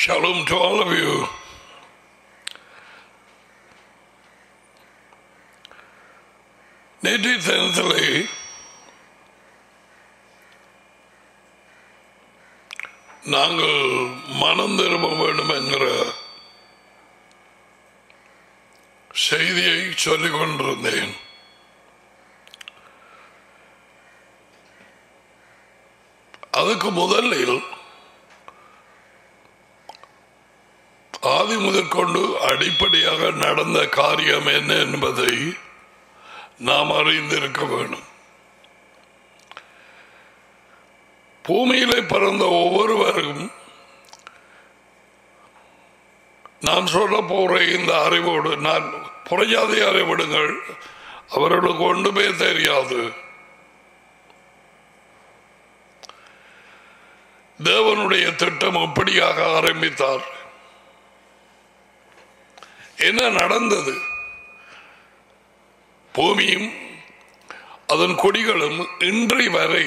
Shalom to all of you. நேற்றைய தினத்திலே நாங்கள் மனம் திரும்ப வேண்டும் என்கிற செய்தியை சொல்லிக் கொண்டிருந்தேன் அதுக்கு முதலில் ஆதி முதற்கொண்டு அடிப்படையாக நடந்த காரியம் என்ன என்பதை நாம் அறிந்திருக்க வேண்டும் பூமியிலே பிறந்த ஒவ்வொருவரும் நான் சொல்ல போற இந்த அறிவோடு நான் புறஜாதி அறிவிடுங்கள் அவர்களுக்கு ஒன்றுமே தெரியாது தேவனுடைய திட்டம் எப்படியாக ஆரம்பித்தார் என்ன நடந்தது பூமியும் அதன் கொடிகளும் இன்றை வரை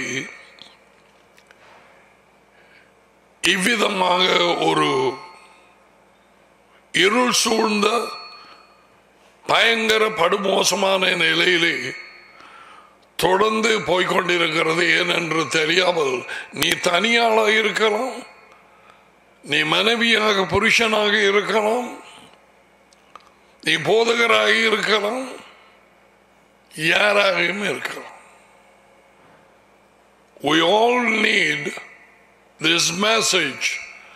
இவ்விதமாக ஒரு இருள் சூழ்ந்த பயங்கர படுமோசமான நிலையிலே தொடர்ந்து போய்கொண்டிருக்கிறது ஏனென்று தெரியாமல் நீ தனியாளாக இருக்கலாம் நீ மனைவியாக புருஷனாக இருக்கலாம் நீ போதகராக இருக்கலாம் யாராகவும் இருக்கலாம் We all need this message.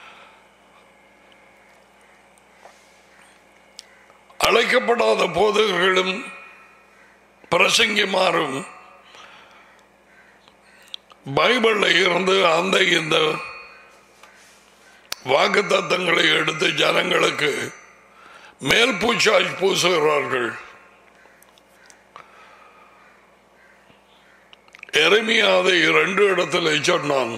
அழைக்கப்படாத போதகர்களும் பிரசங்கிமாரும் பைபிள்ல இருந்து அந்த இந்த வாக்கு தத்தங்களை எடுத்து ஜனங்களுக்கு மேல் பூச்சாய் பூசுகிறார்கள் எருமையா அதை இரண்டு இடத்துல சொன்னான்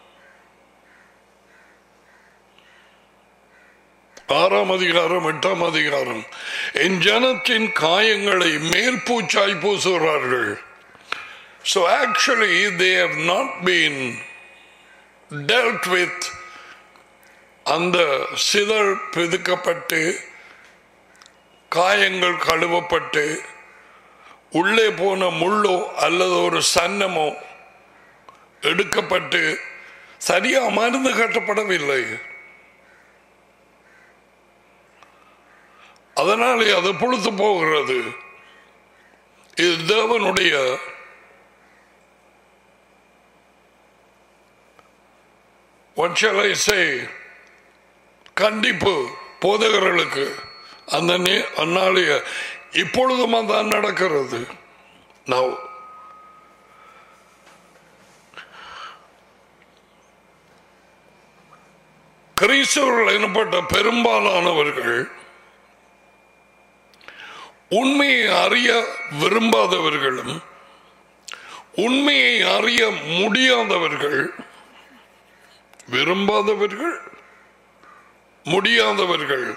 ஆறாம் அதிகாரம் எட்டாம் அதிகாரம் என் ஜனத்தின் காயங்களை மேற்பூச்சாய் பூசுகிறார்கள் So actually, they have not been dealt with அந்த சிதல் பிதுக்கப்பட்டு காயங்கள் கழுவப்பட்டு உள்ளே போன முள்ளோ அல்லது ஒரு சன்னமோ எடுக்கப்பட்டு சரியா மருந்து கட்டப்படவில்லை அதனாலே அது புழுத்து போகிறது இது தேவனுடைய what shall I say கண்டிப்பு போதகர்களுக்கு அந்த நே- அந்நாளைய இப்பொழுதும் தான் நடக்கிறது நான் கிறிஸ்தவர்கள் எனப்பட்ட பெரும்பாலானவர்கள் உண்மையை அறிய விரும்பாதவர்களும் உண்மையை அறிய முடியாதவர்கள் விரும்பாதவர்கள் முடியாதவர்கள்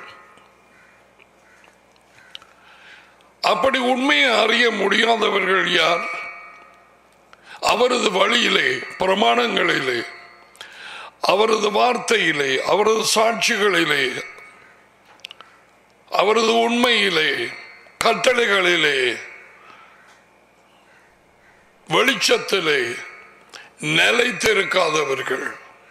அப்படி உண்மையை அறிய முடியாதவர்கள் யார் அவரது வழியிலே பிரமாணங்களிலே அவரது வார்த்தையிலே அவரது சாட்சிகளிலே அவரது உண்மையிலே கட்டளைகளிலே வெளிச்சத்திலே நிலைத்திருக்காதவர்கள்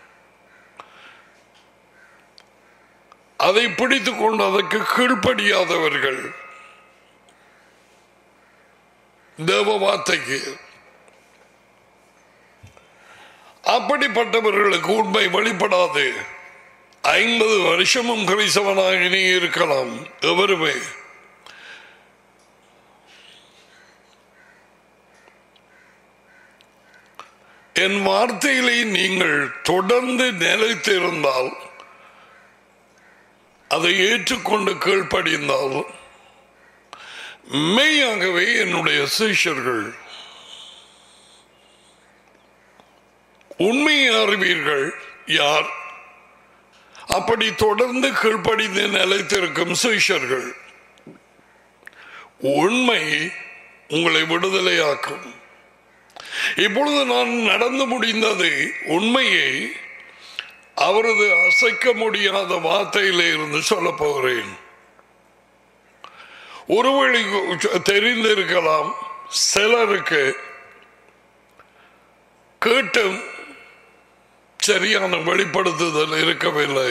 அதை பிடித்துக் கொண்டு அதற்கு கீழ்ப்படியாதவர்கள் தேவ வார்த்தைக்கு அப்படிப்பட்டவர்களுக்கு உண்மை வெளிப்படாது ஐம்பது வருஷமும் கிறிஸ்தவனாக நீ இருக்கலாம் எவருமே என் வார்த்தையிலே நீங்கள் தொடர்ந்து நிலைத்திருந்தால் அதை ஏற்றுக்கொண்டு கீழ்ப்படிந்தால் மெய்யாகவே என்னுடைய சிஷ்யர்கள் உண்மையை அறிவீர்கள் யார் அப்படி தொடர்ந்து கீழ்ப்படிந்து நிலைத்திருக்கும் சிஷ்யர்கள் உண்மை உங்களை விடுதலையாக்கும் இப்பொழுது நான் நடந்து முடிந்தது உண்மையை அவரது அசைக்க முடியாத வார்த்தையில இருந்து சொல்ல போகிறேன் ஒருவழி தெரிந்திருக்கலாம் சிலருக்கு கேட்டும் சரியான வெளிப்படுத்துதல் இருக்கவில்லை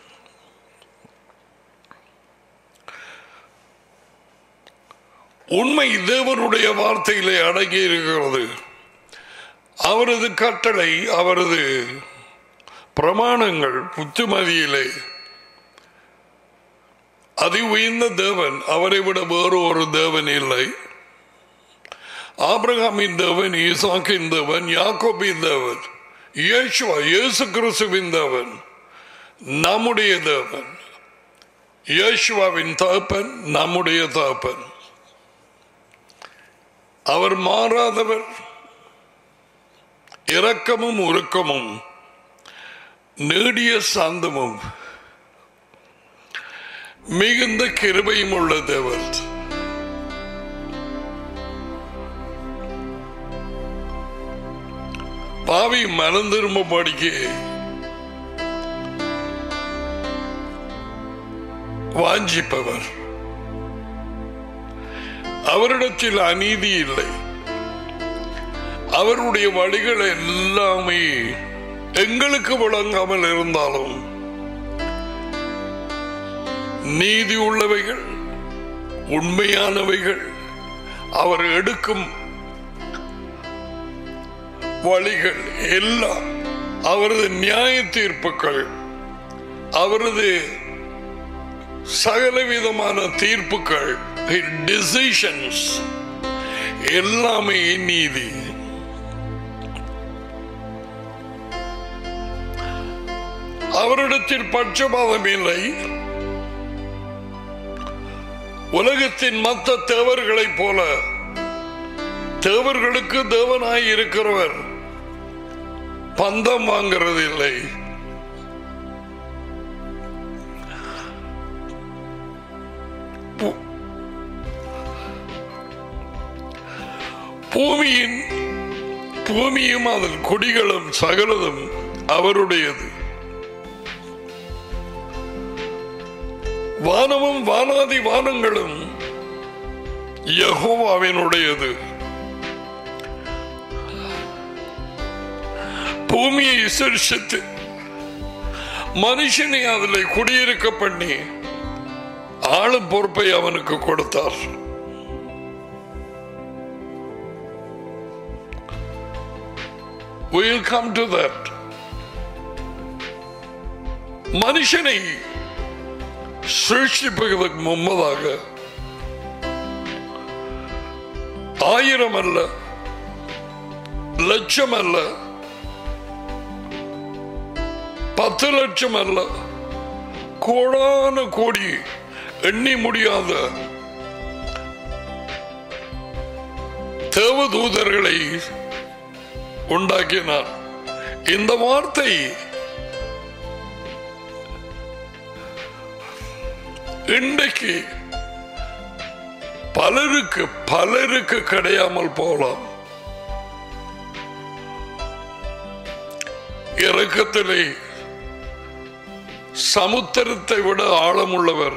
உண்மை தேவனுடைய வார்த்தையிலே அடங்கி இருக்கிறது அவரது கட்டளை அவரது பிரமாணங்கள் புத்துமதியிலே அதி உயர்ந்த தேவன் அவரை விட வேறு ஒரு தேவன் இல்லை ஆபிரகாமின் தேவன் ஈசாக்கின் தேவன் யாக்கோபின் தேவன் இயேசுவா இயேசு கிறிஸ்துவின் தேவன் நம்முடைய தேவன் இயேசுவாவின் தகப்பன் நம்முடைய தகப்பன் அவர் மாறாதவர் இரக்கமும் உருக்கமும் நீடிய சாந்தமும் மிகுந்த கிருபையும் உள்ள தேவர் பாவி மனம் திரும்பபடிக்கு வாஞ்சிப்பவர் அவரிடத்தில் அநீதி இல்லை அவருடைய வழிகள் எல்லாமே எங்களுக்கு விளங்காமல் இருந்தாலும் நீதி உள்ளவைகள் உண்மையானவைகள் அவர் எடுக்கும் வழிகள் எல்லாம் அவரது நியாய தீர்ப்புகள் அவரது சகல விதமான தீர்ப்புகள் டிசிஷன்ஸ் எல்லாமே நீதி அவரிடத்தில் பட்சபாதம் இல்லை உலகத்தின் மற்ற தேவர்களைப் போல தேவர்களுக்கு தேவனாய் இருக்கிறவர் பந்தம் வாங்கிறது இல்லை பூமியின் பூமியும் அதன் கொடிகளும் சகலதும் அவருடையது வானமும் வானாதி வானங்களும் யகோவாவினுடையது பூமியை சிருஷித்து மனுஷனை அதில் குடியிருக்க பண்ணி ஆளும் பொறுப்பை அவனுக்கு கொடுத்தார் We'll come to that. மனுஷனை சிருஷ்டிப்பதற்கு முன்பதாக ஆயிரம் அல்ல லட்சம் அல்ல பத்து லட்சம் அல்ல கோடான கோடி எண்ணி முடியாத தேவதூதர்களை உண்டாக்கினார் இந்த வார்த்தை இன்றைக்கு பலருக்கு பலருக்கு கிடையாமல் போகலாம் இறக்கத்திலே சமுத்திரத்தை விட ஆழமுள்ளவர்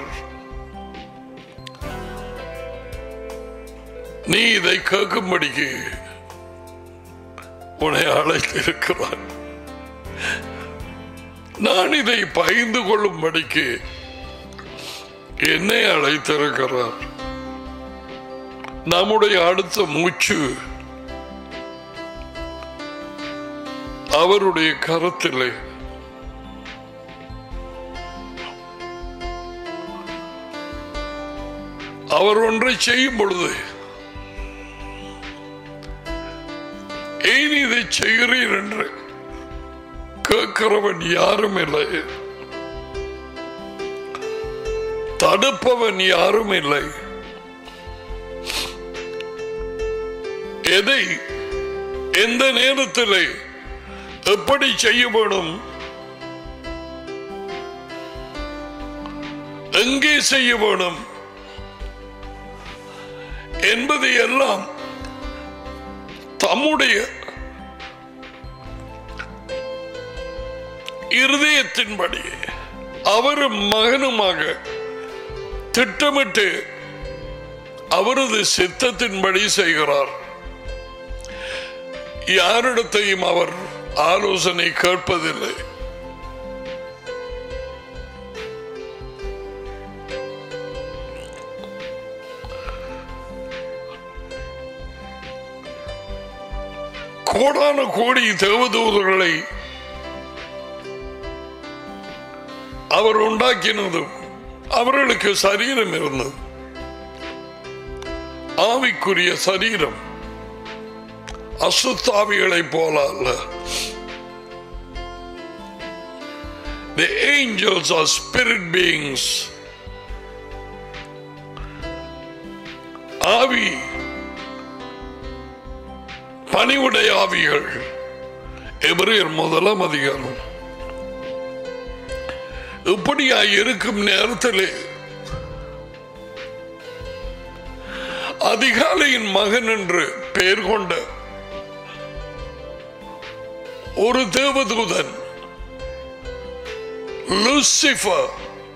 நீ இதை கேட்கும்படிக்கு உன்னை அழைத்திருக்கிறான் நான் இதை பகிர்ந்து கொள்ளும்படிக்கு என்னை அழைத்திருக்கிறார் நம்முடைய அடுத்த மூச்சு அவருடைய கரத்திலே அவர் ஒன்றை செய்யும் பொழுது ஏன் இதை செய்கிறீர் என்று கேட்கிறவன் யாரும் இல்லை தடுப்பவன் யாரும் இல்லை எதை எந்த நேரத்தில் எப்படி செய்ய வேணும் எங்கே செய்ய வேணும் என்பதை எல்லாம் தம்முடைய இருதயத்தின்படி அவரும் மகனுமாக திட்டமிட்டு அவரது சித்தத்தின்படி செய்கிறார் யாரிடத்தையும் அவர் ஆலோசனை கேட்பதில்லை கோடான கோடி தேவதூதர்களை அவர் உண்டாக்கினதும் அவர்களுக்கு சரீரம் இருந்தது ஆவிக்குரிய சரீரம் அசுத்தாவிகளைப் போல அல்ல The angels are spirit beings. ஆவி பணிவுடைய ஆவிகள் எபிரேயர் முதலாம் அதிகாரம் இப்படியா இருக்கும் நேரத்திலே அதிகாலையின் மகன் என்று பெயர் கொண்ட ஒரு தேவதூதன் லூசிபர்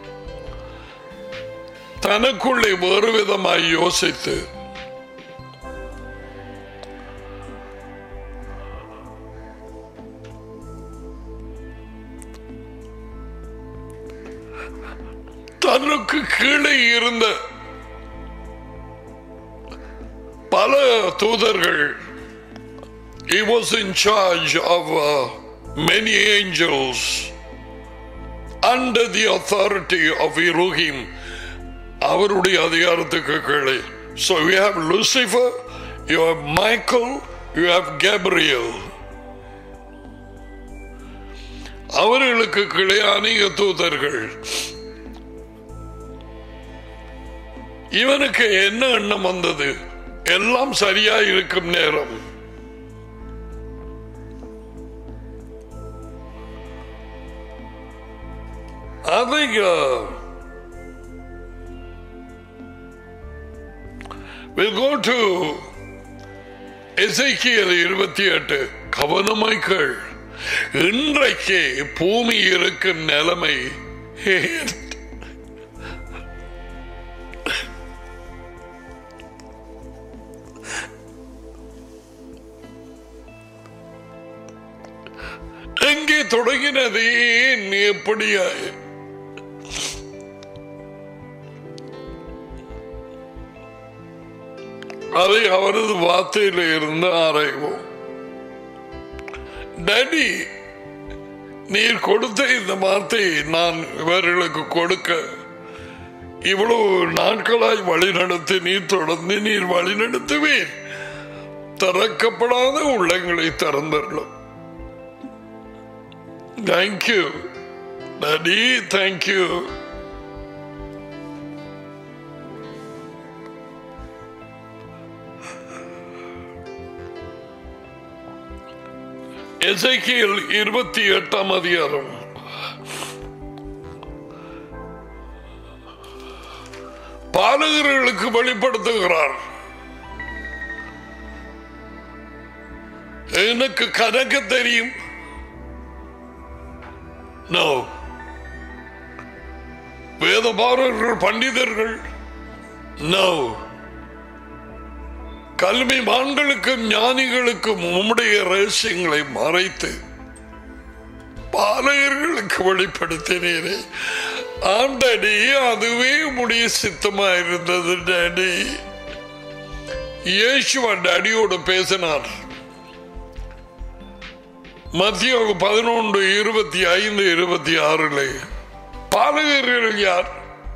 தனக்குள்ளே வேறு விதமாய் யோசித்து தனக்கு கீழே இருந்த பல தூதர்கள் He was in charge of uh, many angels under the authority of Elohim. அவருடைய அதிகாரத்துக்கு கீழே So you have Lucifer, you have Michael, you have Gabriel. அவர்களுக்கு கீழே அநேக தூதர்கள் இவனுக்கு என்ன எண்ணம் வந்தது எல்லாம் சரியா இருக்கும் நேரம் அதை We'll go to எசைக்கியல் இருபத்தி எட்டு கவனமாய் கேள் இன்றைக்கு பூமி இருக்கும் நிலைமை எங்கே தொடங்கினது ஏன் எப்படியாய் அதை அவரது வார்த்தையில இருந்து ஆராய்வோம் டேடி நீர் கொடுத்த இந்த வார்த்தையை நான் இவர்களுக்கு கொடுக்க இவ்வளவு நாட்களாய் வழி நடத்தி நீர் தொடர்ந்து நீர் வழி நடத்துவீர் திறக்கப்படாத உள்ளங்களை திறந்துள்ளோம் தேங்க்யூ டேடி தேங்க்யூ எசைக்கியல் இருபத்தி எட்டாம் அதிகாரம் பாலகர்களுக்கு வெளிப்படுத்துகிறார் எனக்கு கணக்க தெரியும் நோ வேதபாரர்கள் பண்டிதர்கள் நோ கல்விமான்களுக்கும் ஞானிகளுக்கும் உம்முடைய ரகசியங்களை மறைத்து பாலகர்களுக்கு வெளிப்படுத்தினீரே ஆண்டடி அதுவே உடைய சித்தமா இருந்தது டாடி இயேசுவா டாடியோடு பேசினார் மத்திய பதினொன்று இருபத்தி ஐந்து இருபத்தி ஆறுல பாலகர்கள் யார்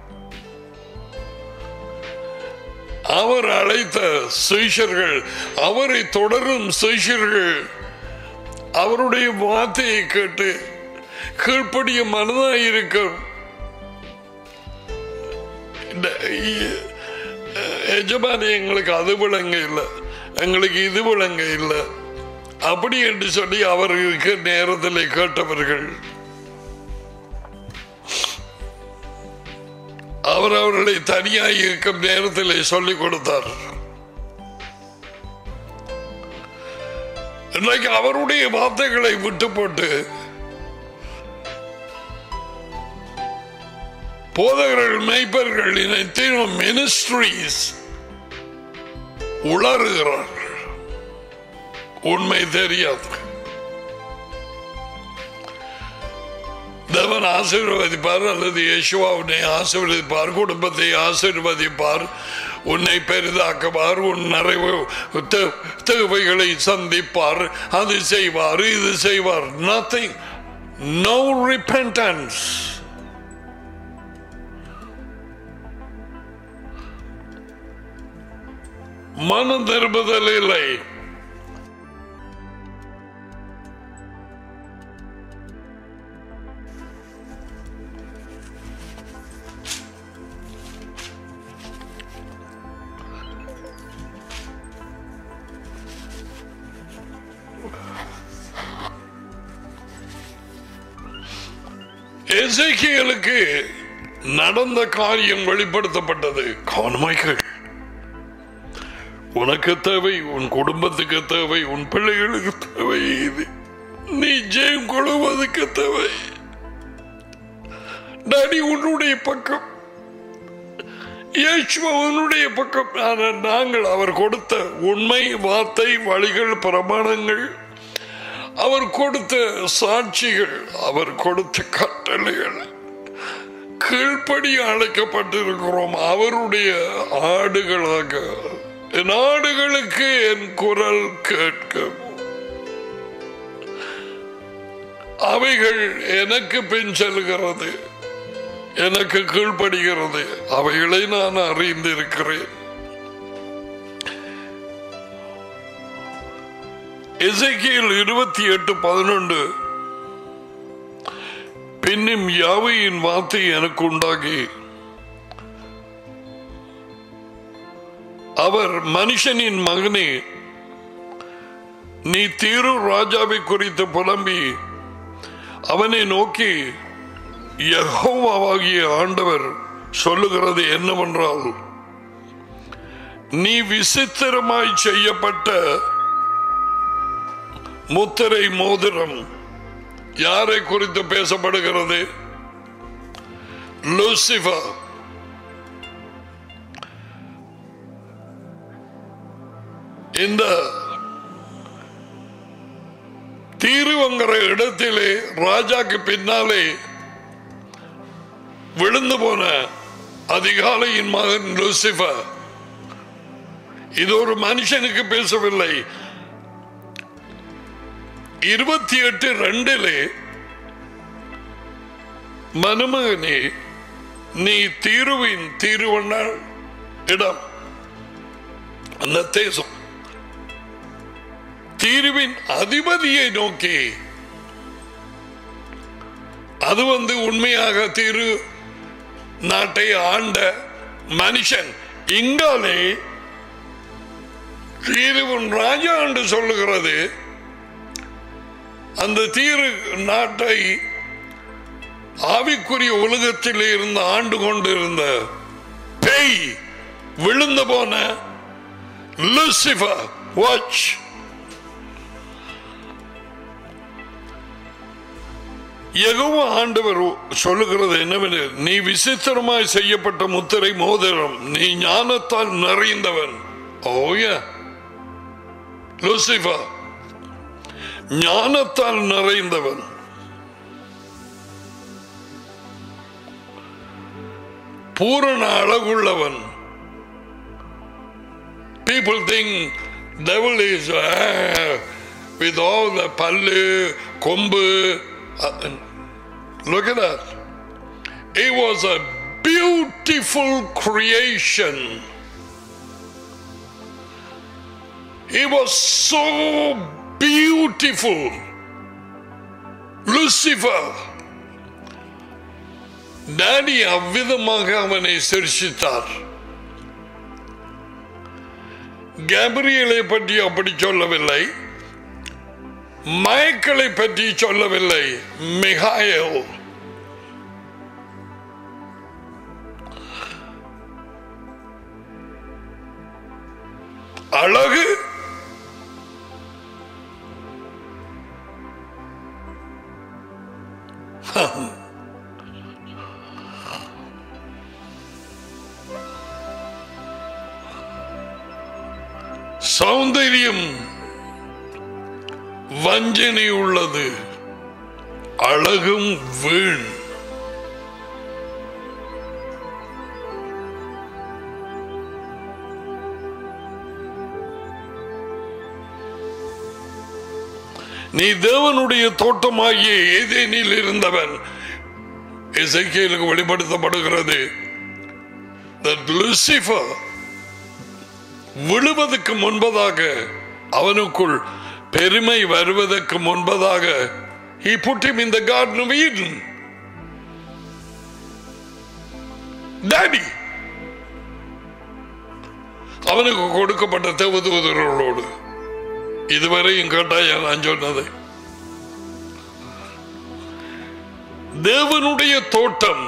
அவர் அழைத்த சுயசர்கள் அவரை தொடரும் சுயசர்கள் அவருடைய வார்த்தையை கேட்டு கீழ்ப்படிய மனதாயிருக்கும் எஜமானி எங்களுக்கு அது விளங்க இல்லை எங்களுக்கு இது விளங்க இல்லை அப்படி என்று சொல்லி அவர்களுக்கு நேரத்தில் கேட்டவர்கள் அவர் அவர்களை தனியாக இருக்கும் நேரத்தில் சொல்லிக் கொடுத்தார் இன்றைக்கு அவருடைய வார்த்தைகளை விட்டு போட்டு போதகர்கள் மெய்ப்பர்கள் இணைத்தினும் மினிஸ்ட்ரீஸ் உளறுகிறார்கள் உண்மை தெரியாது தேவன் ஆசீர்வதிப்பார் அல்லது இயேசுவா உன்னை ஆசீர்வதிப்பார் குடும்பத்தை ஆசீர்வதிப்பார் உன்னை பெரிதாக்குவார் உன் நிறைவு தே- தேவைகளை சந்திப்பார் அது செய்வார் இது செய்வார் நத்திங் நோ repentance மன திரும்புதல் இல்லை எசேக்கியேலுக்கு நடந்த காரியம் வெளிப்படுத்தப்பட்டது கவனமாய்கள் உனக்கு தேவை உன் குடும்பத்துக்கு தேவை உன் பிள்ளைகளுக்கு தேவை இது நீ ஜெயம் கொள்வதற்கு தேவை டாடி உன்னுடைய பக்கம் இயேசுவா உன்னுடைய பக்கம் ஆனால் நாங்கள் அவர் கொடுத்த உண்மை வார்த்தை வழிகள் பிரமாணங்கள் அவர் கொடுத்த சாட்சிகள் அவர் கொடுத்த கட்டளைகள் கீழ்ப்படி அழைக்கப்பட்டிருக்கிறோம் அவருடைய ஆடுகளாக என் ஆடுகளுக்கு என் குரல் கேட்கும் அவைகள் எனக்கு பின் செல்கிறது எனக்கு கீழ்ப்படுகிறது அவைகளை நான் அறிந்திருக்கிறேன் எசைக்கியல் இருபத்தி எட்டு பதினொன்று பின்னும் யாவையின் வார்த்தை எனக்கு உண்டாகி அவர் மனுஷனின் மகனே நீ தீரு ராஜாவை குறித்து புலம்பி அவனை நோக்கி யெகோவாகிய ஆண்டவர் சொல்லுகிறது என்னவென்றால் நீ விசித்திரமாய் செய்யப்பட்ட முத்திரை மோதிரம் யாரை குறித்து பேசப்படுகிறது லூசிபர் இந்த தீருவங்கிற இடத்திலே ராஜாக்கு பின்னாலே விழுந்து போன அதிகாலையின் மகன் லூசிபர் இது ஒரு மனுஷனுக்கு பேசவில்லை இருபத்தி எட்டு ரெண்டிலே மனுமகனே நீ தீருவின் தீருவண்ண இடம் அந்த தேசம் தீருவின் அதிபதியை நோக்கி அது வந்து உண்மையாக தீரு நாட்டை ஆண்ட மனுஷன் இங்காலே தீருவின் ராஜா என்று சொல்லுகிறது அந்த தீரு நாட்டை ஆவிக்குரிய உலகத்தில் இருந்த ஆண்டு கொண்டிருந்த பேய் விழுந்து போன லூசிபர் வாட்ச் எகவும் ஆண்டவர் சொல்லுகிறது என்னவென்று நீ விசித்திரமாய் செய்யப்பட்ட முத்திரை மோதிரம் நீ ஞானத்தால் நிறைந்தவன் ஓய லூசிபர் ஞானத்தால் நிறைந்தவன் பூரண அழகுள்ளவன் people think devil is uh, with all the pallu kombu uh, look at that it was a beautiful creation it was so beautiful lucifer daddy அவ்விதமாக அவனை சிருஷித்தார் கேப்ரியலை பற்றி அப்படி சொல்லவில்லை மயக்களை பற்றி சொல்லவில்லை மிகாயல் அழகு சௌந்தரியம் வஞ்சனை உள்ளது அழகும் வீண் நீ தேவனுடைய தோட்டமாகிய ஏதேனில் இருந்தவன் இசைக்கியலுக்கு வெளிப்படுத்தப்படுகிறது that Lucifer விழுவதற்கு முன்பதாக அவனுக்குள் பெருமை வருவதற்கு முன்பதாக he put him in the garden of Eden daddy அவனுக்கு கொடுக்கப்பட்ட தேவதூதர்களோடு இதுவரையும் கேட்டாயா நான் சொன்னது தேவனுடைய தோட்டம்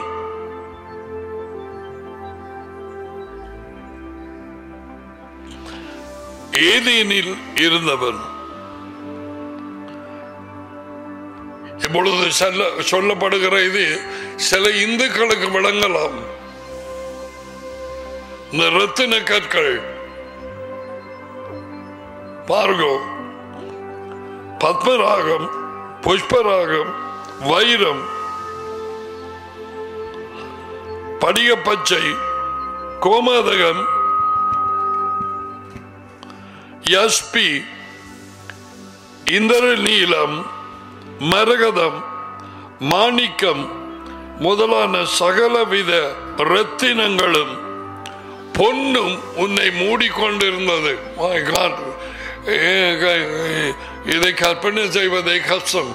ஏதேனில் இருந்தவன் இப்பொழுது சொல்ல சொல்லப்படுகிற இது சில இந்துக்களுக்கு விளங்கலாம் இந்த ரத்தின கற்கள் பார்கோ பத்மராகம் புஷ்பராகம் வைரம் படிகப்பச்சை கோமாதகம் யஸ்பி இந்திர நீலம் மரகதம் மாணிக்கம் முதலான சகலவித ரத்தினங்களும் பொன்னும் உன்னை மூடிக்கொண்டிருந்தது My God. இதை கற்பனை செய்வதை கஷ்டம்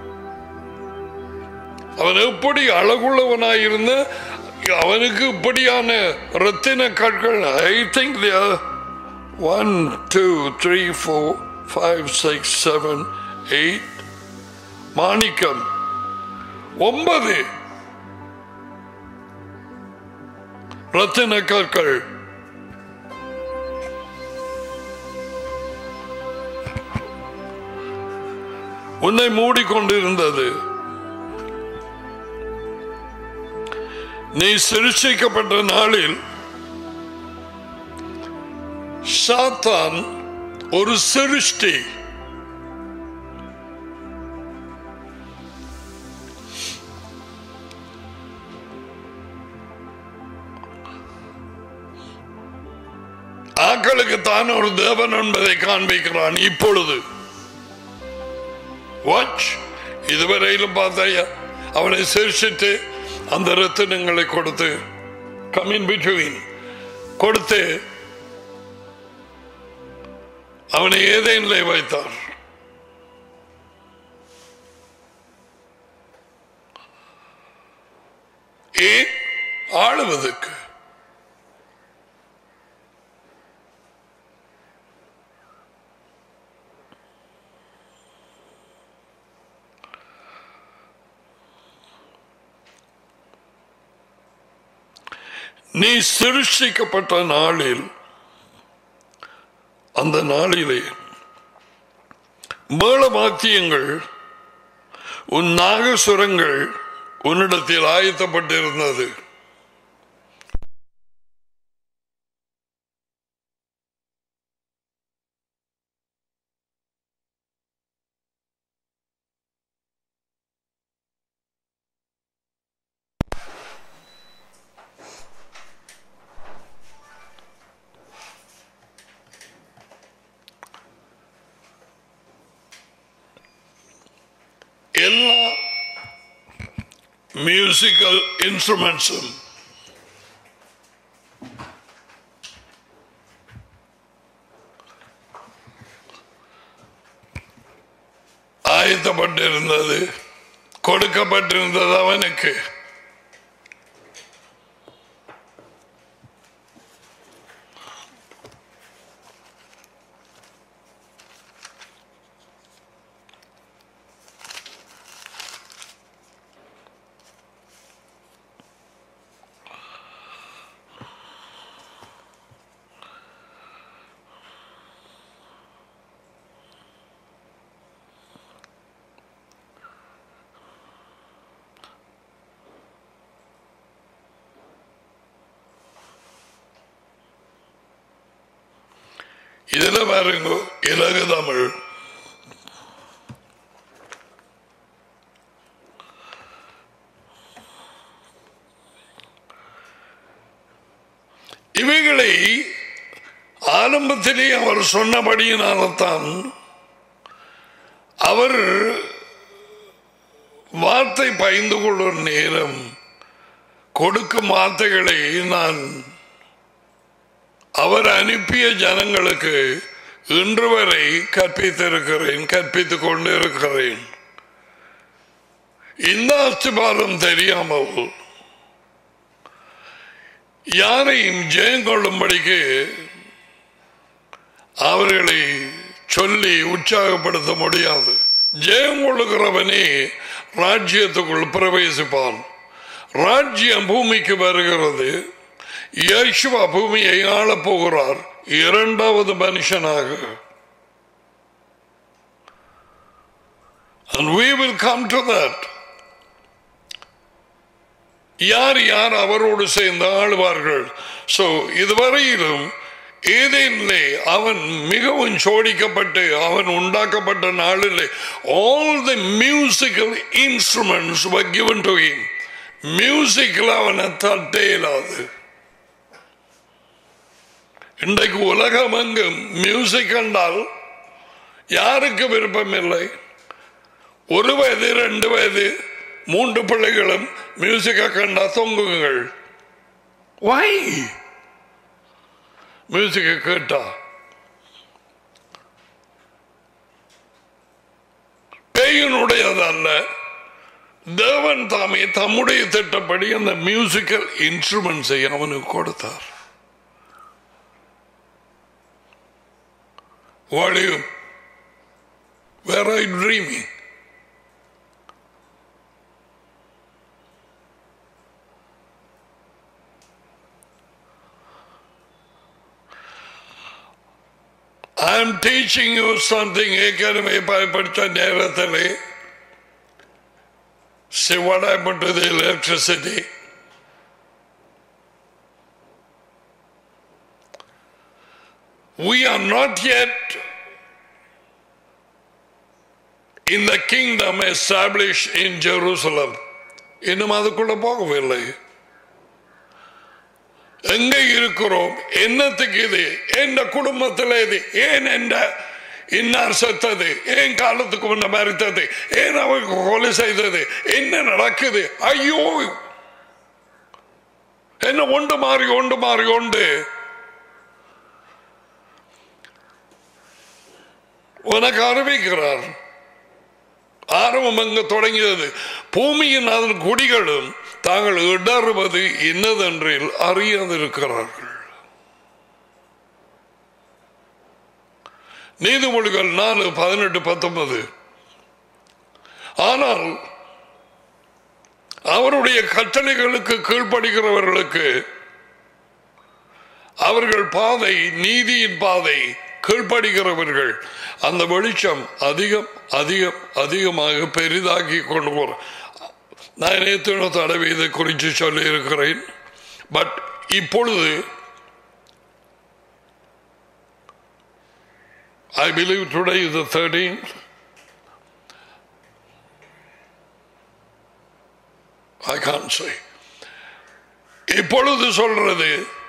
அவன் எப்படி அழகுள்ளவனாயிருந்த அவனுக்கு இப்படியான ரத்தின கற்கள் I think one two three four five six seven eight மாணிக்கம் ஒன்பது ரத்தின கற்கள் உன்னை மூடிக்கொண்டிருந்தது நீ சிருஷிக்கப்பட்ட நாளில் சாத்தான் ஒரு சிருஷ்டி ஆக்களுக்கு தான் ஒரு தேவன் என்பதை காண்பிக்கிறான் இப்பொழுது வாட்ச் இதுவரையிலும் பார்த்தாயா அவனை சிரிச்சிட்டு அந்த ரத்தினங்களை கொடுத்து கமின் பிட்வீன் கொடுத்து அவனை ஏதேனிலே வைத்தார் ஏன் ஆளுவதற்கு நீ சிருஷ்டிக்கப்பட்ட நாளில் அந்த நாளிலே மேளமாத்தியங்கள் உன் நாகசுரங்கள் உன்னிடத்தில் ஆயத்தப்பட்டிருந்தது எல்லா மியூசிக்கல் இன்ஸ்ட்ருமெண்ட்ஸும் ஆயத்தப்பட்டிருந்தது கொடுக்கப்பட்டிருந்தது அவனுக்கு இதுல பாருங்க இலகு தமிழ் இவைகளை ஆரம்பத்திலே அவர் சொன்னபடியினால்தான் அவர் வார்த்தை பயந்து கொள்ளும் நேரம் கொடுக்கும் வார்த்தைகளை நான் அவர் அனுப்பிய ஜனங்களுக்கு இன்று வரை கற்பித்திருக்கிறேன் கற்பித்துக் கொண்டு இருக்கிறேன் இந்த அஸ்திபாரம் தெரியாமல் யாரையும் ஜெயம் கொள்ளும்படிக்கு அவர்களை சொல்லி உற்சாகப்படுத்த முடியாது ஜெயம் கொள்ளுகிறவனே ராஜ்யத்துக்குள் பிரவேசிப்பான் ராஜ்யம் பூமிக்கு வருகிறது யேசுவா பூமியை ஆளப் போகிறார் இரண்டாவது மனுஷனாக And we will come to that. யார் யார் அவரோடு சேர்ந்து ஆளுவார்கள் சோ இதுவரையிலும் ஏதேனிலே அவன் மிகவும் சோடிக்கப்பட்டு அவன் உண்டாக்கப்பட்ட நாளிலே all the musical instruments were given to him மியூசிக்கில் அவனை தட்டே இல்லாது இன்றைக்கு உலகம் எங்கும் மியூசிக் கண்டால் யாருக்கு விருப்பம் இல்லை ஒரு வயது ரெண்டு வயது மூன்று பிள்ளைகளும் மியூசிக்கை கண்டா தொங்குங்கள் வை மியூசிக்கை கேட்டா பேயனுடையதல்ல தேவன் தாமே தம்முடைய திட்டப்படி அந்த மியூசிக்கல் இன்ஸ்ட்ருமெண்ட்ஸை அவனுக்கு கொடுத்தார் What are you? Where are you dreaming? I am teaching you something ஏற்கனவே பயன்படுத்த நேரத்திலே See what happened to the electricity? We are not yet in the kingdom established in Jerusalem. இன்னும் அதுக்குள்ள போகவில்லை எங்க இருக்கிறோம் என்னத்துக்கு இது எந்த குடும்பத்தில் இது ஏன் என்ற இன்னார் செத்தது ஏன் காலத்துக்கு முன்ன மறித்தது ஏன் அவருக்கு கொலை செய்தது என்ன நடக்குது ஐயோ என்ன ஒன்று மாறி ஒன்று மாறி ஒன்று உனக்கு அறிவிக்கிறார் ஆரம்பம் அங்கு தொடங்கியது பூமியின் அதன் குடிகளும் தாங்கள் இடறுவது என்னதென்றில் அறியாதிருக்கிறார்கள் நீதிமொழிகள் நாலு பதினெட்டு பத்தொன்பது ஆனால் அவருடைய கட்டளைகளுக்கு கீழ்ப்படுகிறவர்களுக்கு அவர்கள் பாதை நீதியின் பாதை கீழ்ப்படுகிறவர்கள் அந்த வெளிச்சம் அதிகம் அதிகம் அதிகமாக பெரிதாக்கி கொண்டு போற நான் நேற்று தடவை இதை குறித்து சொல்லி இருக்கிறேன் பட் இப்பொழுது I believe today is the 13th. I can't say. இப்பொழுது சொல்றது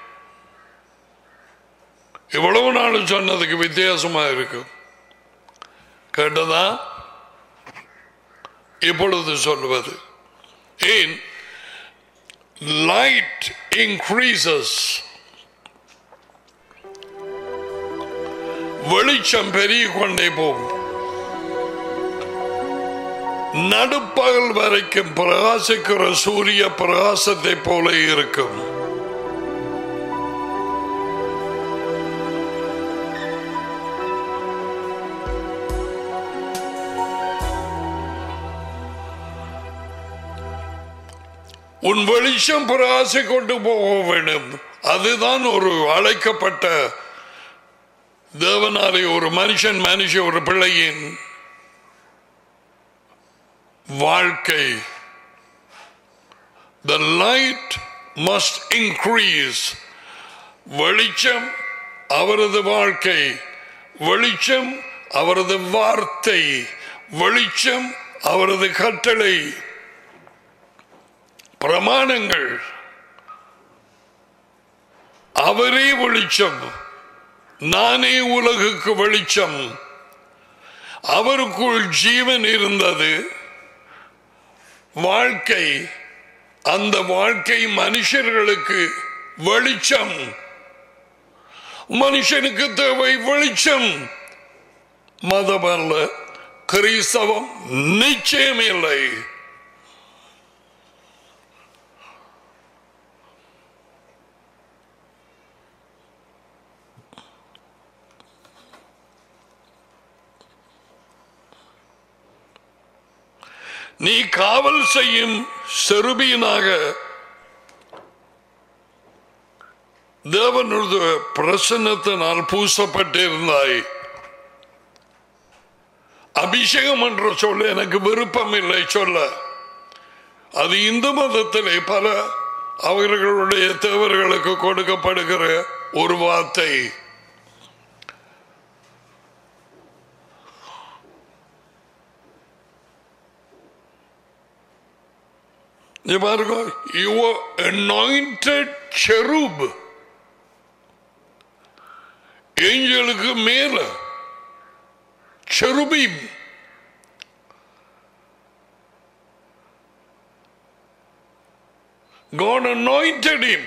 இவ்வளவு நாள் சொன்னதுக்கு வித்தியாசமா இருக்கு கேட்டதா இப்பொழுது சொல்வது ஏன் லைட் இன்க்ரீசஸ் வெளிச்சம் பெருகி கொண்டே போகும் நடுப்பகல் வரைக்கும் பிரகாசிக்கிற சூரிய பிரகாசத்தை போல இருக்கும் உன் வெளிச்சம் பிரகாசி கொண்டு போக வேண்டும் அதுதான் ஒரு அழைக்கப்பட்ட தேவனாலே ஒரு மனுஷன் மனுஷ ஒரு பிள்ளையின் வாழ்க்கை the light must increase வெளிச்சம் அவரது வாழ்க்கை வெளிச்சம் அவரது வார்த்தை வெளிச்சம் அவரது கட்டளை பிரமாணங்கள் அவரே வெளிச்சம் நானே உலகுக்கு வெளிச்சம் அவருக்குள் ஜீவன் இருந்தது வாழ்க்கை அந்த வாழ்க்கை மனுஷர்களுக்கு வெளிச்சம் மனுஷனுக்கு தேவை வெளிச்சம் மதம் அல்ல கிறிஸ்தவம் நிச்சயம் இல்லை நீ காவல் செய்யும் செருபியனாக தேவனுடைய பிரசன்னத்தினால் பூசப்பட்டிருந்தாய் அபிஷேகம் என்ற சொல்ல எனக்கு விருப்பம் இல்லை சொல்ல அது இந்து மதத்திலே பல அவர்களுடைய தேவர்களுக்கு கொடுக்கப்படுகிற ஒரு வார்த்தை நீ பாருங்க யூ அனாயிண்டட் செரூப் ஏஞ்சலுக்கு மேல செருபீம் God anointed him.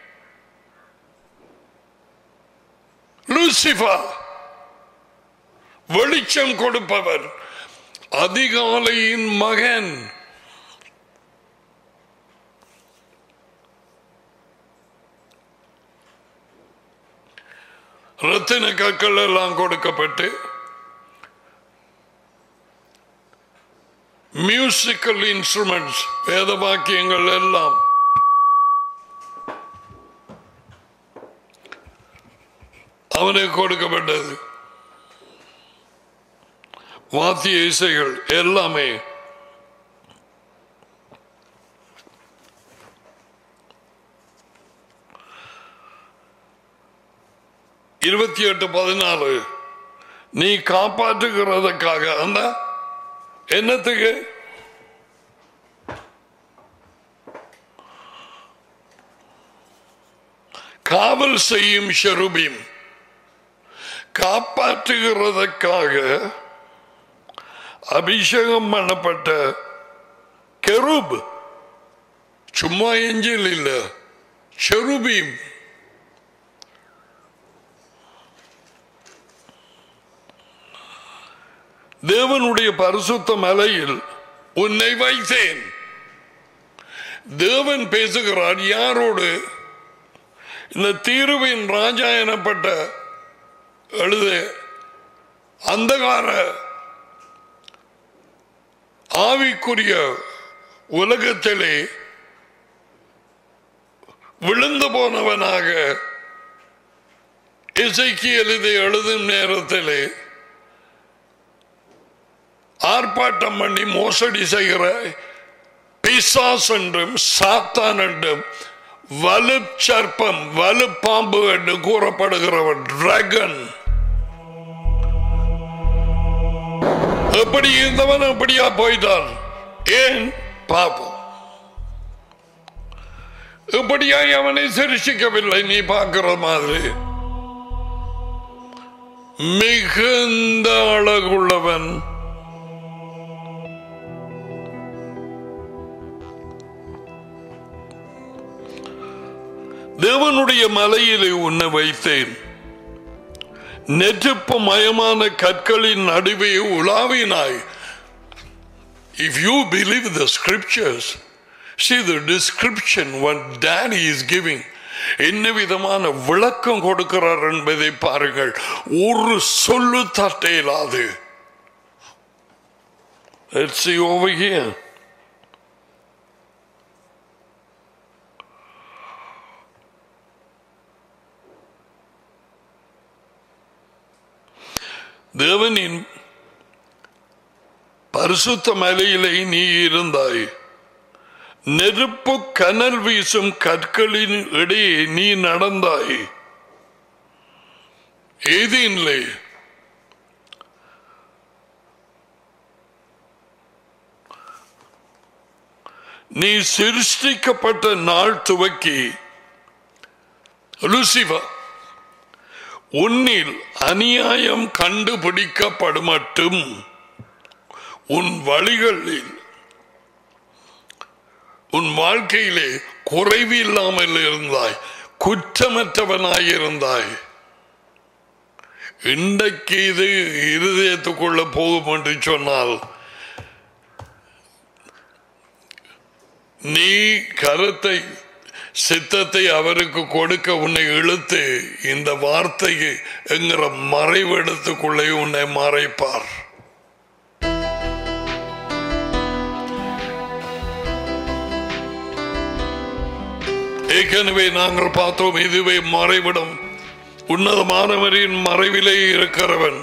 Lucifer வெளிச்சம் கொடுப்பவர் அதிகாலையின் மகன் ரத்தின கற்கள் எல்லாம் கொடுக்கப்பட்டு மியூசிக்கல் இன்ஸ்ட்ருமெண்ட்ஸ் வேத வாக்கியங்கள் எல்லாம் அவனுக்கு கொடுக்கப்பட்டது வாத்திய இசைகள் எல்லாமே இருபத்தி எட்டு பதினாலு நீ காப்பாற்றுகிறதுக்காக அந்த என்னத்துக்கு காவல் செய்யும் ஷெருபீம் காப்பாற்றுகிறதற்காக அபிஷேகம் பண்ணப்பட்ட கெரூப் சும்மா எஞ்சில் இல்ல ஷெருபீம் தேவனுடைய பரிசுத்த மலையில் உன்னை வைத்தேன் தேவன் பேசுகிறார் யாரோடு இந்த தீருவின் ராஜா எனப்பட்ட எழுத அந்தகார ஆவிக்குரிய உலகத்திலே விழுந்து போனவனாக இசைக்கியல் இதை எழுதும் நேரத்திலே ஆர்ப்பாட்டம் பண்ணி மோசடி செய்கிற பிசாஸ் என்றும் சாத்தான் என்றும் வலு சர்ப்பம் வலு பாம்பு என்று கூறப்படுகிறவன் டிராகன் எப்படி இருந்தவன் அப்படியா போய்தான் ஏன் பாப்போம் இப்படியாய் அவனை சிரிசிக்கவில்லை நீ பார்க்கிற மாதிரி மிகுந்த அழகுள்ளவன் தேவனுடைய மலையிலே உன்னை வைத்தேன் நெருப்பு மயமான கற்களின் நடுவே உலாவினாய் If you believe the scriptures, see the description what daddy is giving. என்ன விதமான விளக்கம் கொடுக்கிறார் என்பதை பாருங்கள் ஒரு சொல்லு தட்டையிலாது Let's see over here. தேவனின் பரிசுத்த மலையிலே நீ இருந்தாய் நெருப்பு கனல் வீசும் கற்களின் இடையே நீ நடந்தாய் ஏதேனிலே நீ சிருஷ்டிக்கப்பட்ட நாள் துவக்கி லூசிபர் உன்னில் அநியாயம் கண்டுபிடிக்கப்படும் உன் வழிகளில் உன் வாழ்க்கையிலே குறைவு இல்லாமல் இருந்தாய் குற்றமற்றவனாய் இருந்தாய் இன்றைக்கு இது இருதயத்துக்குள்ள போகும் என்று சொன்னால் நீ கருத்தை சித்தத்தை அவருக்கு கொடுக்க உன்னை இழுத்து இந்த வார்த்தைக்கு என்கிற மறைவிடத்துக்குள்ளே உன்னை மறைப்பார் ஏற்கனவே நாங்கள் பார்த்தோம் இதுவே மறைவிடம் உன்னதமானவரின் மறைவிலே இருக்கிறவன்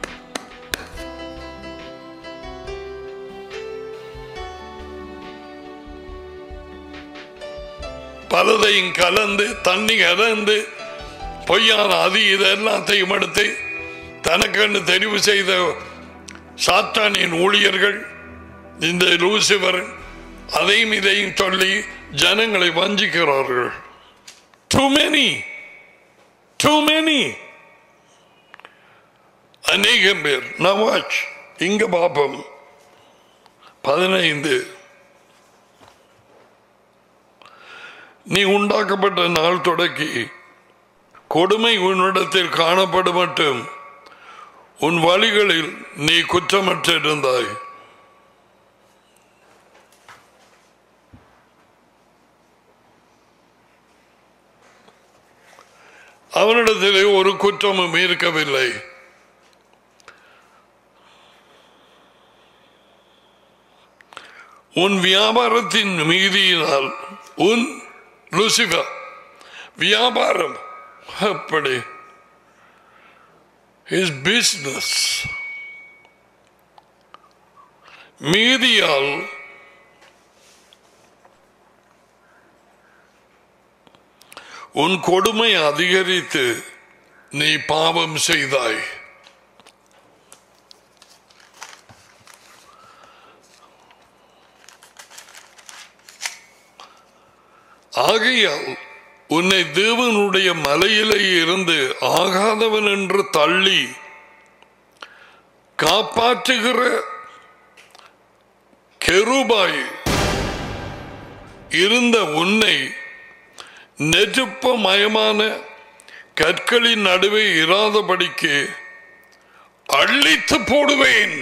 பலதையும் கலந்து தண்ணி கலந்து பொய்யான அது இது எல்லாத்தையும் எடுத்து தனக்கென்று தெரிவு செய்த சாத்தானின் ஊழியர்கள் இந்த லூசிபர் அதையும் இதையும் சொல்லி ஜனங்களை வஞ்சிக்கிறார்கள் டூ மெனி டூ மெனி அநேகம் பேர் நவாஜ் இங்க பாப்போம் பதினைந்து நீ உண்டாக்கப்பட்ட நாள் தொடக்கி கொடுமை உன்னிடத்தில் காணப்படும் மட்டும் உன் வழிகளில் நீ குற்றமற்றிருந்தாய் அவனிடத்திலே ஒரு குற்றமும் இருக்கவில்லை உன் வியாபாரத்தின் மீதியினால் உன் லூசிபர் வியாபாரம் அப்படி his business மீதியால் உன் கொடுமை அதிகரித்து நீ பாவம் செய்தாய் ஆகையால் உன்னை தேவனுடைய மலையிலே இருந்து ஆகாதவன் என்று தள்ளி காப்பாற்றுகிற கெருபாய் இருந்த உன்னை நெருப்ப மயமான கற்களின் நடுவே இராதபடிக்கு அழித்து போடுவேன்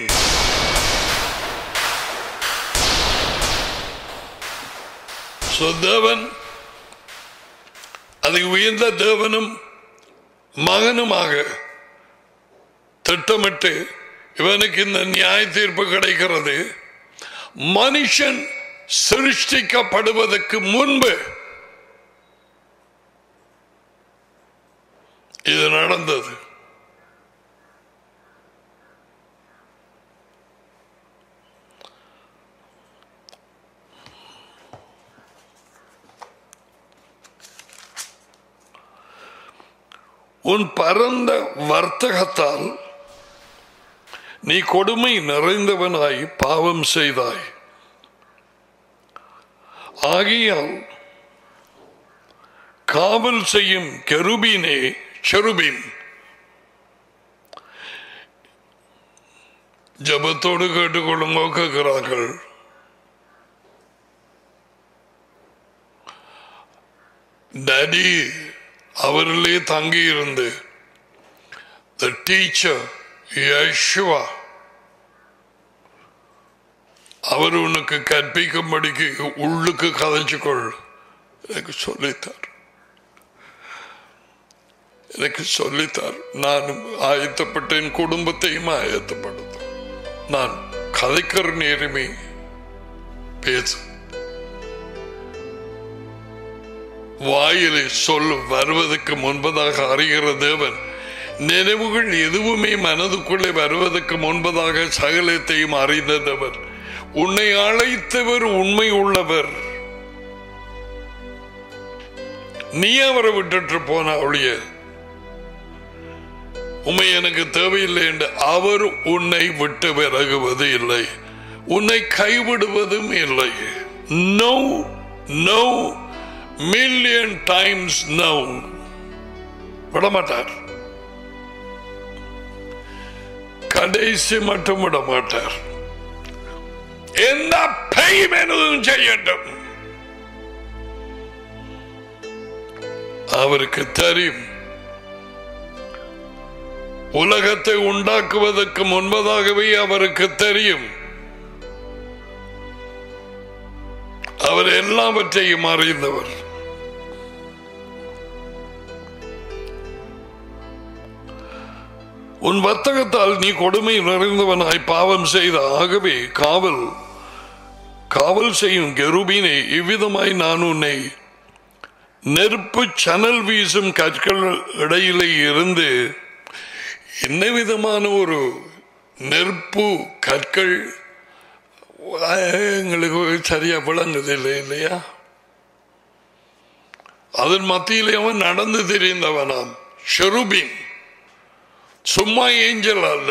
So, தேவன் அதை உயர்ந்த தேவனும் மகனுமாக திட்டமிட்டு இவனுக்கு இந்த நியாய தீர்ப்பு கிடைக்கிறது மனுஷன் சிருஷ்டிக்கப்படுவதற்கு முன்பு இது நடந்தது உன் பரந்த வர்த்தகத்தால் நீ கொடுமை நிறைந்தவனாய் பாவம் செய்தாய் ஆகியால் காவல் செய்யும் கெருபீனே செருபீன் ஜபத்தோடு கேட்டுக்கொள்ளும் கேட்கிறார்கள் டேடி அவரிலே தங்கியிருந்து த டீச்சர் யஷ்வா அவர் உனக்கு கற்பிக்கும்படிக்கு உள்ளுக்கு கதைச்சுக்கொள் எனக்கு சொல்லித்தார் எனக்கு சொல்லித்தார் நான் ஆயத்தப்பட்ட என் குடும்பத்தையும் ஆயத்தப்படுத்தும் நான் கதைக்கிற நேரமே பேசு வாயிலை சொல் வருவதற்கு முன்பதாக அறிகிற தேவன் நினைவுகள் எதுவுமே மனதுக்குள்ளே வருவதற்கு முன்பதாக சகலத்தையும் அறிந்தவர் உன்னை அழைத்தவர் உண்மை உள்ளவர் நீ அவரை விட்டுட்டு போன ஒழிய உண்மை எனக்கு தேவையில்லை என்று அவர் உன்னை விட்டு விலகுவது இல்லை உன்னை கைவிடுவதும் இல்லை no no million times no விடமாட்டார் கடைசி மட்டும் விட மாட்டார் எந்த பெய்யும் எனதும் செய்யட்டும் அவருக்கு தெரியும் உலகத்தை உண்டாக்குவதற்கு முன்பதாகவே அவருக்கு தெரியும் அவர் எல்லாவற்றையும் அறிந்தவர் உன் வர்த்தகத்தால் நீ கொடுமை நிறைந்தவனாய் பாவம் செய்த ஆகவே காவல் காவல் செய்யும் கெருபீனை இவ்விதமாய் நான் உன்னை நெருப்பு சணல் வீசும் கற்கள் இடையிலே இருந்து என்ன விதமான ஒரு நெருப்பு கற்கள் எங்களுக்கு சரியா விளங்குது இல்லை இல்லையா அதன் மத்தியிலே அவன் நடந்து தெரிந்தவனாம் ஷெருபின் சும்மா ஏஞ்சல் அல்ல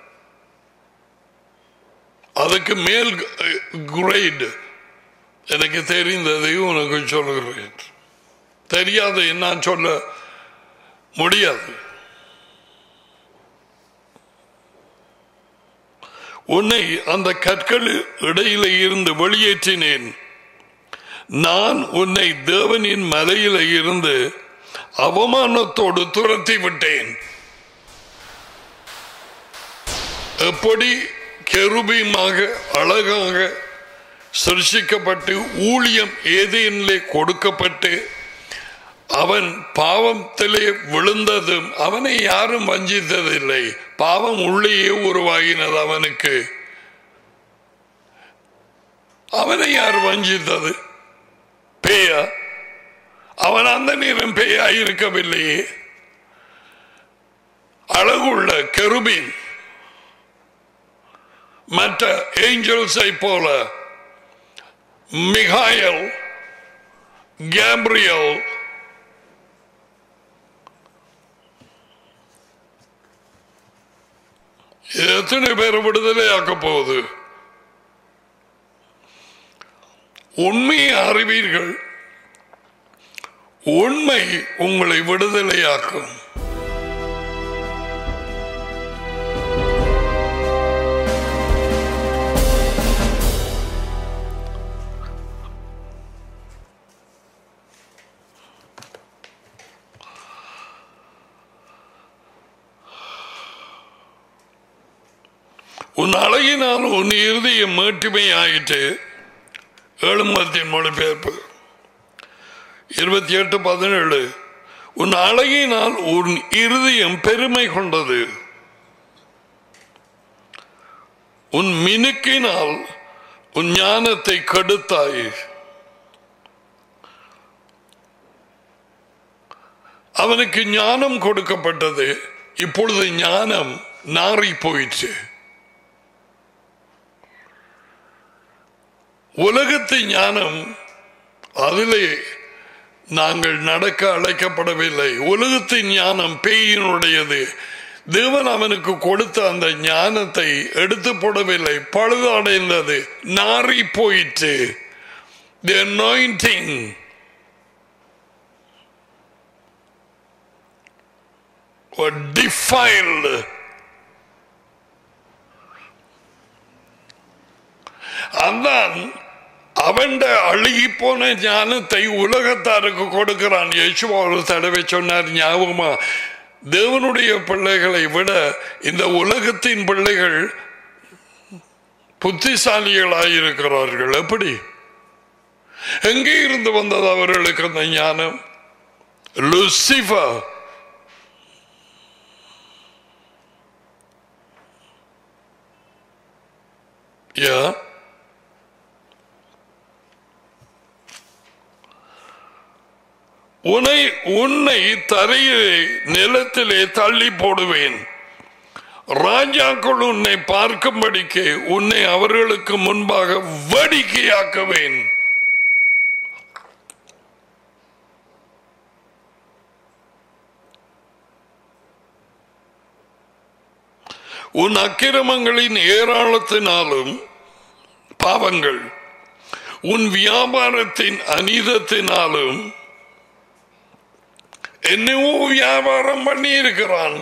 அதுக்கு மேல் கிரேட் எனக்கு தெரிந்ததை உனக்கு சொல்லுகிறேன் தெரியாது நான் சொல்ல முடியாது உன்னை அந்த கற்கள் இடையில இருந்து வெளியேற்றினேன் நான் உன்னை தேவனின் மலையில இருந்து அவமானத்தோடு துரத்தி விட்டேன் எப்படி கெருபியமாக அழகாக சிருஷிக்கப்பட்டு ஊழியம் ஏதேனிலே கொடுக்கப்பட்டு அவன் பாவத்திலே விழுந்ததும் அவனை யாரும் வஞ்சித்ததில்லை பாவம் உள்ளேயே உருவாகினது அவனுக்கு அவனை யார் வஞ்சித்தது பேயா அவன் அந்த நேரம் பேயா இருக்கவில்லையே அழகுள்ள கெருபின் மற்ற ஏஞ்சல்ஸை போல மிகாயல் கேப்ரியல் எத்தனை பேர் விடுதலையாக்க போகுது உண்மையை அறிவீர்கள் உண்மை உங்களை விடுதலையாக்கும் உன் அழகினால் உன் இறுதியம் மேட்டுமை ஆயிற்று ஏழுமத்தின் மொழிபெயர்ப்பு இருபத்தி எட்டு பதினேழு உன் அழகினால் உன் இருதயம் பெருமை கொண்டது உன் மினுக்கினால் உன் ஞானத்தை கெடுத்தாய் அவனுக்கு ஞானம் கொடுக்கப்பட்டது இப்பொழுது ஞானம் நாறி போயிற்று உலகத்து ஞானம் அதிலே நாங்கள் நடக்க அழைக்கப்படவில்லை உலகத்தின் ஞானம் பேயினுடையது தேவன் அவனுக்கு கொடுத்த அந்த ஞானத்தை எடுத்து போடவில்லை பழுதடைந்தது நாறி போயிற்று தி அனாயிண்டிங் defiled அதான் அவன் அழுகி போன ஞானத்தை உலகத்தாருக்கு கொடுக்கிறான் யேசுவா ஒரு தடவை சொன்னார் ஞாபகமா தேவனுடைய பிள்ளைகளை விட இந்த உலகத்தின் பிள்ளைகள் புத்திசாலிகளாயிருக்கிறார்கள் எப்படி எங்கே இருந்து வந்தது அவர்களுக்கு அந்த ஞானம் லுசிஃபா Yeah. உன்னை உன்னை தரையிலே நிலத்திலே தள்ளி போடுவேன் ராஜாக்கள் உன்னை பார்க்கும்படிக்கு உன்னை அவர்களுக்கு முன்பாக வேடிக்கையாக்குவேன் உன் அக்கிரமங்களின் ஏராளத்தினாலும் பாவங்கள் உன் வியாபாரத்தின் அநீதத்தினாலும் என்னவோ வியாபாரம் பண்ணி இருக்கிறான்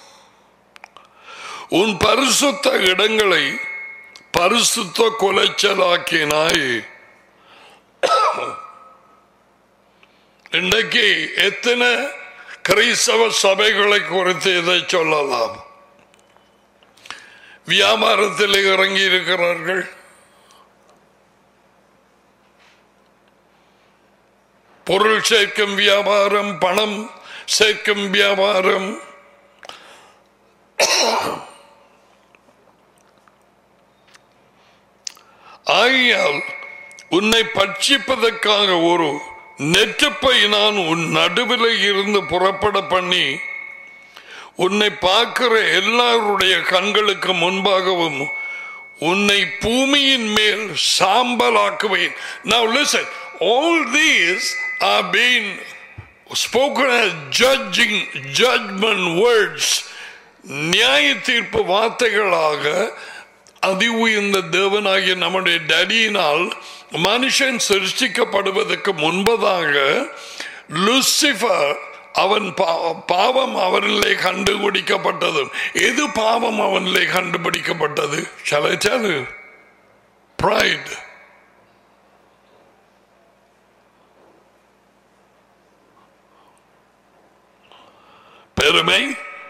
உன் பரிசுத்த இடங்களை பரிசுத்த கொலைச்சலாக்கினாய் இன்றைக்கு எத்தனை கிறிஸ்தவ சபைகளை குறித்து இதை சொல்லலாம் வியாபாரத்தில் இறங்கி இருக்கிறார்கள் பொருள் சேர்க்கும் வியாபாரம் பணம் சேர்க்கும் வியாபாரம் ஆகையால் உன்னை பட்சிப்பதற்காக ஒரு நெற்றுப்பை நான் உன் நடுவில் இருந்து புறப்பட பண்ணி உன்னை பார்க்கிற எல்லாருடைய கண்களுக்கு முன்பாகவும் உன்னை பூமியின் மேல் சாம்பலாக்குவேன் Now listen, all these are being spoken as judging judgment words நியாய தீர்ப்பு வார்த்தைகளாக அதி உயர்ந்த தேவனாகிய நம்முடைய டடியினால் மனுஷன் சிருஷ்டிக்கப்படுவதற்கு முன்பதாக லுசிபர் அவன் பா- பாவம் அவனிலே கண்டுபிடிக்கப்பட்டதும் எது பாவம் அவனிலே கண்டுபிடிக்கப்பட்டது சலைச்சது pride பெருமை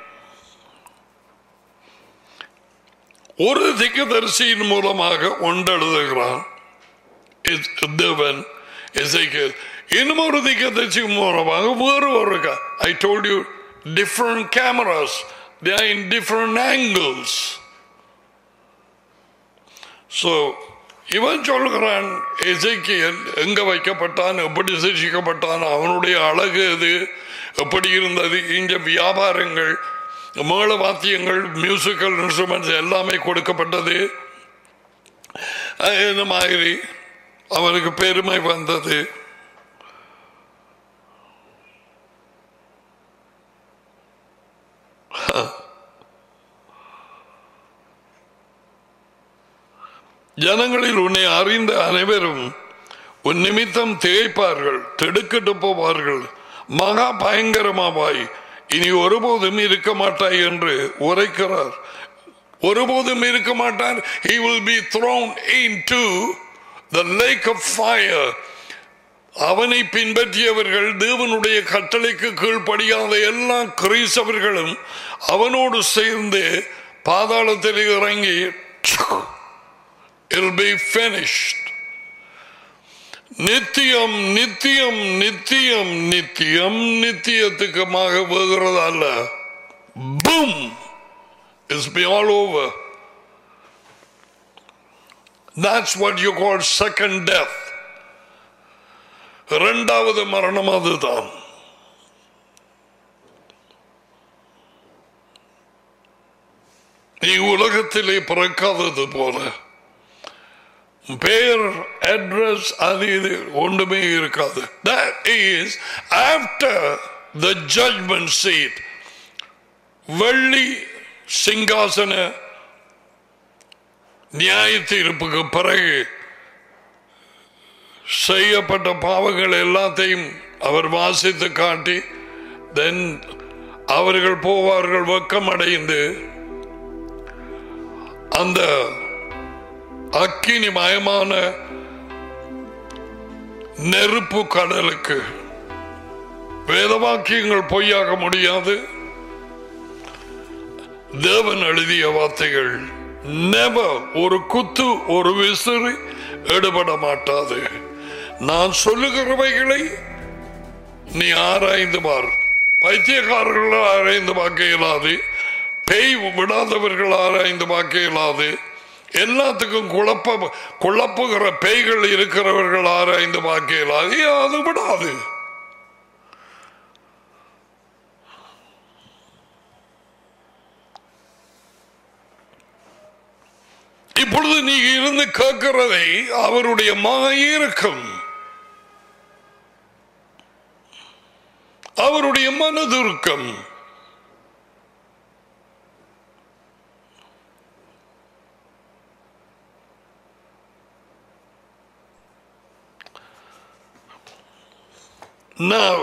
ஒரு திக்கதரிசியின் மூலமாக ஒன்றெழுதுகிறான் இஸ்- தேவன் எசேக்கியேல் இன்னும் ஒரு திக்கதரிசி மூலமாக வேறு ஒரு I told you different cameras they are in different angles so இவன் சொல்கிறான் எசேக்கியேல் எங்க வைக்கப்பட்டான் எப்படி சிருஷிக்கப்பட்டான் அவனுடைய அழகு எது எப்படி இருந்தது இங்க வியாபாரங்கள் மேள வாத்தியங்கள் மியூசிக்கல் இன்ஸ்ட்ருமெண்ட்ஸ் எல்லாமே கொடுக்கப்பட்டது அஹ் இந்த மாதிரி அவனுக்கு பெருமை வந்தது ஜனங்களில் உன்னை அறிந்த அனைவரும் உன் நிமித்தம் திகைப்பார்கள் திடுக்கிட்டு போவார்கள் மகா பயங்கரமாவாய் இனி ஒருபோதும் இருக்க மாட்டாய் என்று உரைக்கிறார் ஒருபோதும் இருக்க மாட்டார் he will be thrown into the lake of fire அவனை பின்பற்றியவர்கள் தேவனுடைய கட்டளைக்கு கீழ்ப்படியாத எல்லா கிரீசவர்களும் அவனோடு சேர்ந்து பாதாளத்தில் இறங்கி it'll be finished நித்தியம் நித்தியம் நித்தியம் நித்தியம் நித்தியத்துக்குமாக வேகிறது அல்ல boom is be all over that's what you call second death இரண்டாவது மரணம் அதுதான் நீ உலகத்திலே பிறக்காதது போல பேர் அட்ரஸ் அது இது ஒன்றுமே இருக்காது that is after the judgment seat வெள்ளி சிங்காசன நியாய தீர்ப்புக்கு பிறகு செய்யப்பட்ட பாவங்கள் எல்லாத்தையும் அவர் வாசித்து காட்டி தென் அவர்கள் போவார்கள் வெக்கமடைந்து அந்த அக்கினி மயமான நெருப்பு கடலுக்கு வேதவாக்கியங்கள் பொய்யாக முடியாது தேவன் எழுதிய வார்த்தைகள் நெவர் ஒரு குத்து ஒரு விசிறி எடுபட மாட்டாது நான் சொல்லுகிறவைகளை நீ ஆராய்ந்து பார் பைத்தியக்காரர்கள் ஆராய்ந்து பார்க்க இயலாது பேய் விடாதவர்கள் ஆராய்ந்து பார்க்க இயலாது எல்லாத்துக்கும் குழப்ப குழப்புகிற பேய்கள் இருக்கிறவர்கள் ஆராய்ந்து பார்க்க இயலாது அது விடாது இப்பொழுது நீ இருந்து கேட்கிறதை அவருடைய மாயிருக்கம் அவருடைய மனதுருக்கம் Now,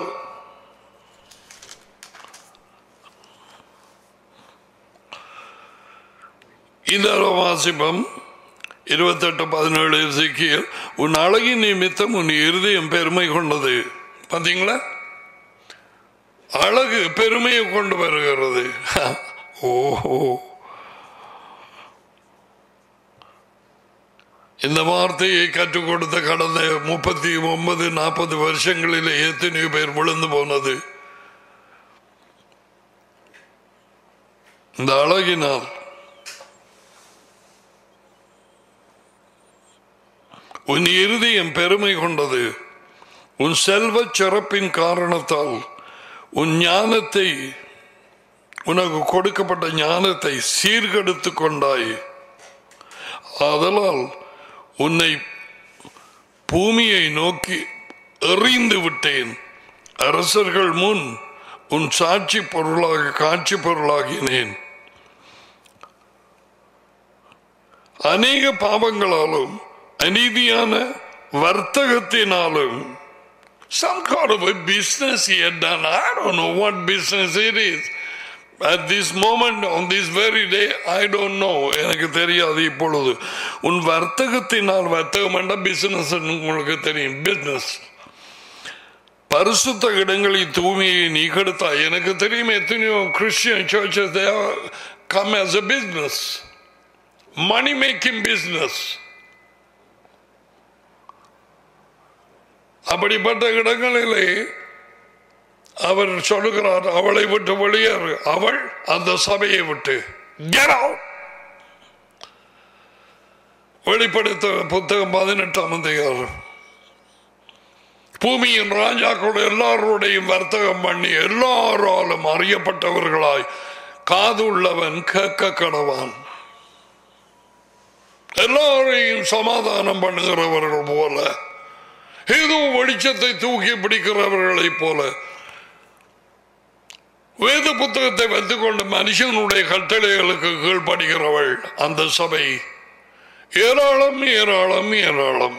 இந்த வாசிப்பம் இருபத்தெட்டு பதினேழு சிக்கியல் உன் அழகின் நிமித்தம் உன் இருதயம் பெருமை கொண்டது பார்த்தீங்களா அழகு பெருமையை கொண்டு வருகிறது ஓஹோ இந்த வார்த்தையை கற்றுக் கொடுத்த கடந்த முப்பத்தி ஒன்பது நாற்பது வருஷங்களில் எத்தனையோ பேர் விழுந்து போனது இந்த அழகினால் உன் இருதயம் பெருமை கொண்டது உன் செல்வ சிறப்பின் காரணத்தால் உன் ஞானத்தை உனக்கு கொடுக்கப்பட்ட ஞானத்தை சீர்கெடுத்து கொண்டாய் அதனால் உன்னை பூமியை நோக்கி எறிந்து விட்டேன் அரசர்கள் முன் உன் சாட்சி பொருளாக காட்சி பொருளாகினேன் அநேக பாவங்களாலும் அநீதியான வர்த்தகத்தினாலும் some kind of a business he had done. I don't know what business it is. At this moment, on this very day, I don't know. எனக்கு தெரியாது இப்பொழுது உன் வர்த்தகத்தினால் வர்த்தகம் என்ற பிசினஸ் உங்களுக்கு தெரியும் பிசினஸ் பரிசுத்த இடங்களில் தூய்மையை நீ கெடுத்தா எனக்கு தெரியும் எத்தனையோ Christian churches come as a business money making business அப்படிப்பட்ட இடங்களிலே அவர் சொல்லுகிறார் அவளை விட்டு வெளியேறு அவள் அந்த சபையை விட்டு Get out! வெளிப்படுத்த புத்தகம் பதினெட்டாம் அதிகாரம் பூமியின் ராஜாக்களோட எல்லாரோடையும் வர்த்தகம் பண்ணி எல்லாராலும் அறியப்பட்டவர்களாய் காது உள்ளவன் கேட்க கடவான் எல்லாரையும் சமாதானம் பண்ணுகிறவர்கள் போல ஏதோ வெளிச்சத்தை தூக்கி பிடிக்கிறவர்களைப் போல வேத புத்தகத்தை வைத்துக்கொண்டு மனுஷனுடைய கட்டளைகளுக்கு கீழ்ப்படுகிறவள் அந்த சபை ஏராளம் ஏராளம் ஏராளம்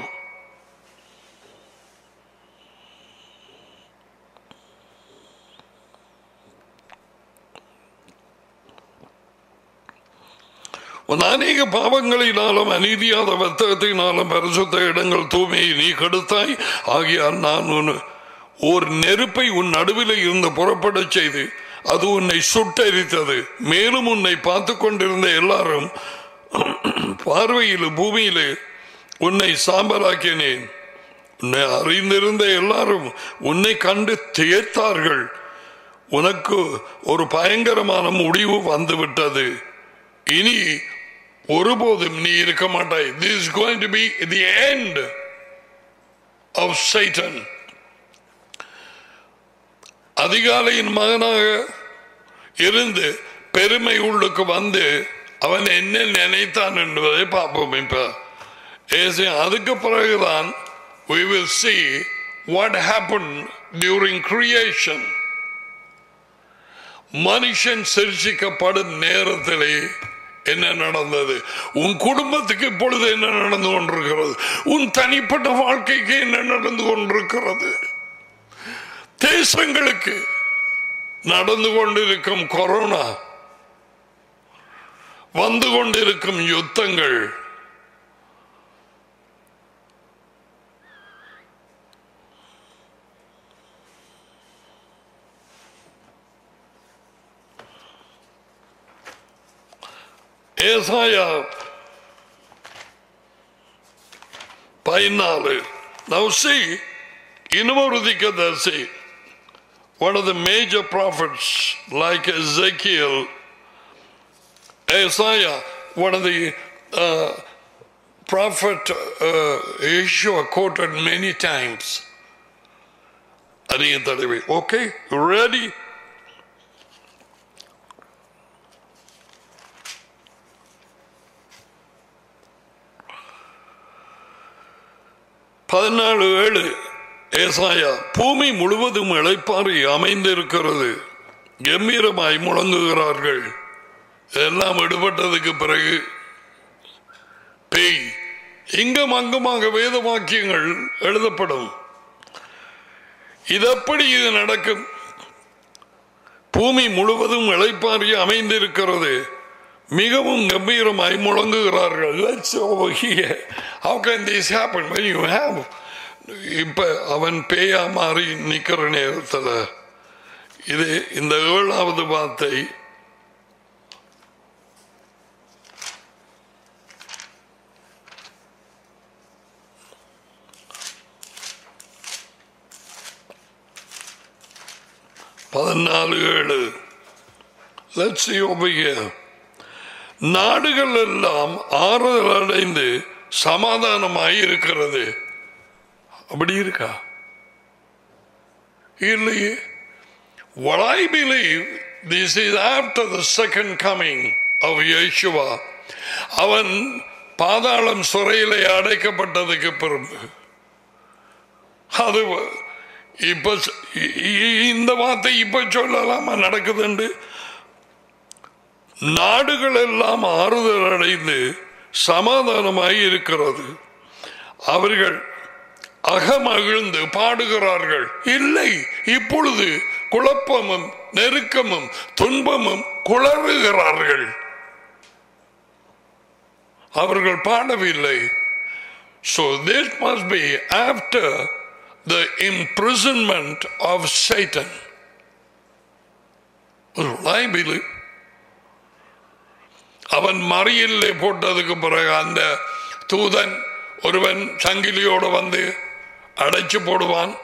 உன் அநேக பாவங்களினாலும் அநீதியாத வர்த்தகத்தினாலும் பரிசுத்த இடங்கள் தூய்மையை நீ கெடுத்தாய் ஆகியால் நான் உன் ஒரு நெருப்பை உன் நடுவில் இருந்து புறப்படச் செய்து அது உன்னை சுட்டரித்தது மேலும் உன்னை பார்த்து கொண்டிருந்த எல்லாரும் பார்வையில் பூமியிலே உன்னை சாம்பலாக்கினேன் உன்னை அறிந்திருந்த எல்லாரும் உன்னை கண்டு தியத்தார்கள் உனக்கு ஒரு பயங்கரமான முடிவு வந்துவிட்டது இனி ஒருபோதும் நீ இருக்க மாட்டாய் this is going to be the end of Satan அதிகாலையின் மகனாக இருந்து பெருமை உள்ளுக்கு வந்து அவன் என்ன நினைத்தான் என்பதை பார்ப்போம் இப்ப ஏசு அதுக்கு பிறகுதான் we will see what happened during creation மனுஷன் சிரிச்சிக்கப்படும் நேரத்திலே என்ன நடந்தது உன் குடும்பத்துக்கு இப்பொழுது என்ன நடந்து கொண்டிருக்கிறது உன் தனிப்பட்ட வாழ்க்கைக்கு என்ன நடந்து கொண்டிருக்கிறது தேசங்களுக்கு நடந்து கொண்டிருக்கும் கொரோனா வந்து கொண்டிருக்கும் யுத்தங்கள் ஏசாயா பதினாலு Now see, இன்னொரு திக்கதர்சி one of the major prophets like Ezekiel, Isaiah, one of the uh, prophet uh, Yeshua quoted many times. அதிக தடவை ஓகே ரெடி பதினாலு ஏழு ஏசாயா பூமி முழுவதும் இழைப்பாரி அமைந்திருக்கிறது கம்பீரமாய் முழங்குகிறார்கள் எல்லாம் விடுபட்டதுக்கு பிறகு பேய் இங்கும் அங்குமாக வேத வாக்கியங்கள் எழுதப்படும் இது எப்படி இது நடக்கும் பூமி முழுவதும் இளைப்பாறி அமைந்திருக்கிறது மிகவும் கம்பீரமாய் முழங்குகிறார்கள் Let's over here. How can this happen when you have இப்ப அவன் பேயா மாறி நிக்கிற நேரத்தில் இது இந்த ஏழாவது வார்த்தை பதினாலு ஏழு Let's see over here. நாடுகள் எல்லாம் ஆறுதல் அடைந்து சமாதானமாய் இருக்கிறது அப்படி இருக்கா இல்லையே What I believe, this is after the second coming of Yeshua. அவன் பாதாளம் சிறையிலே அடைக்கப்பட்டதுக்கு பிறகு அது இப்ப இ- இ- இந்த வார்த்தை இப்ப சொல்லலாமா நடக்குதுண்டு நாடுகள் எல்லாம் ஆறுதல் அடைந்து சமாதானமாய் இருக்கிறது அவர்கள் அகமகிழ்ந்து பாடுகிறார்கள் இல்லை இப்பொழுது குழப்பமும் நெருக்கமும் துன்பமும் குளறுகிறார்கள் அவர்கள் பாடவில்லை So this must be after the imprisonment of Satan. I believe. அவன் மறியல்ல போட்டதுக்கு பிறகு அந்த தூதன் ஒருவன் சங்கிலியோடு வந்து அடைச்சு போடுவான்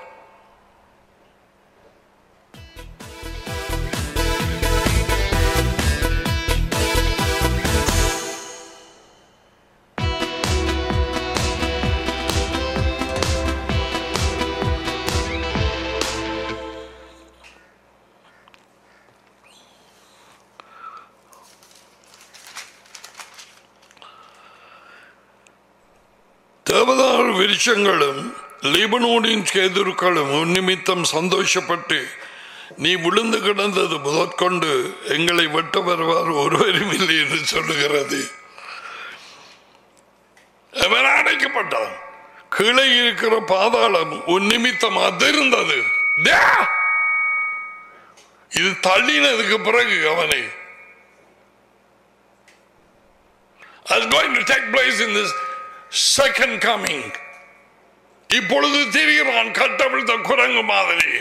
தேவதார் விருட்சங்களும் லீபனோனின் கேதுருக்களும் உன் நிமித்தம் சந்தோஷப்பட்டு நீ விழுந்து கிடந்தது முதற்கொண்டு எங்களை வெட்ட வருவார் ஒருவரும் இல்லை என்று சொல்லுகிறது அவன் அடைக்கப்பட்டான் கீழே இருக்கிற பாதாளம் உன் நிமித்தம் அதிர்ந்தது தே! இது தள்ளினதுக்கு பிறகு அவனை That's going to take place in this second coming. இப்பொழுது திரிகிறான் கட்டவிழ்த்த குரங்கு மாதிரி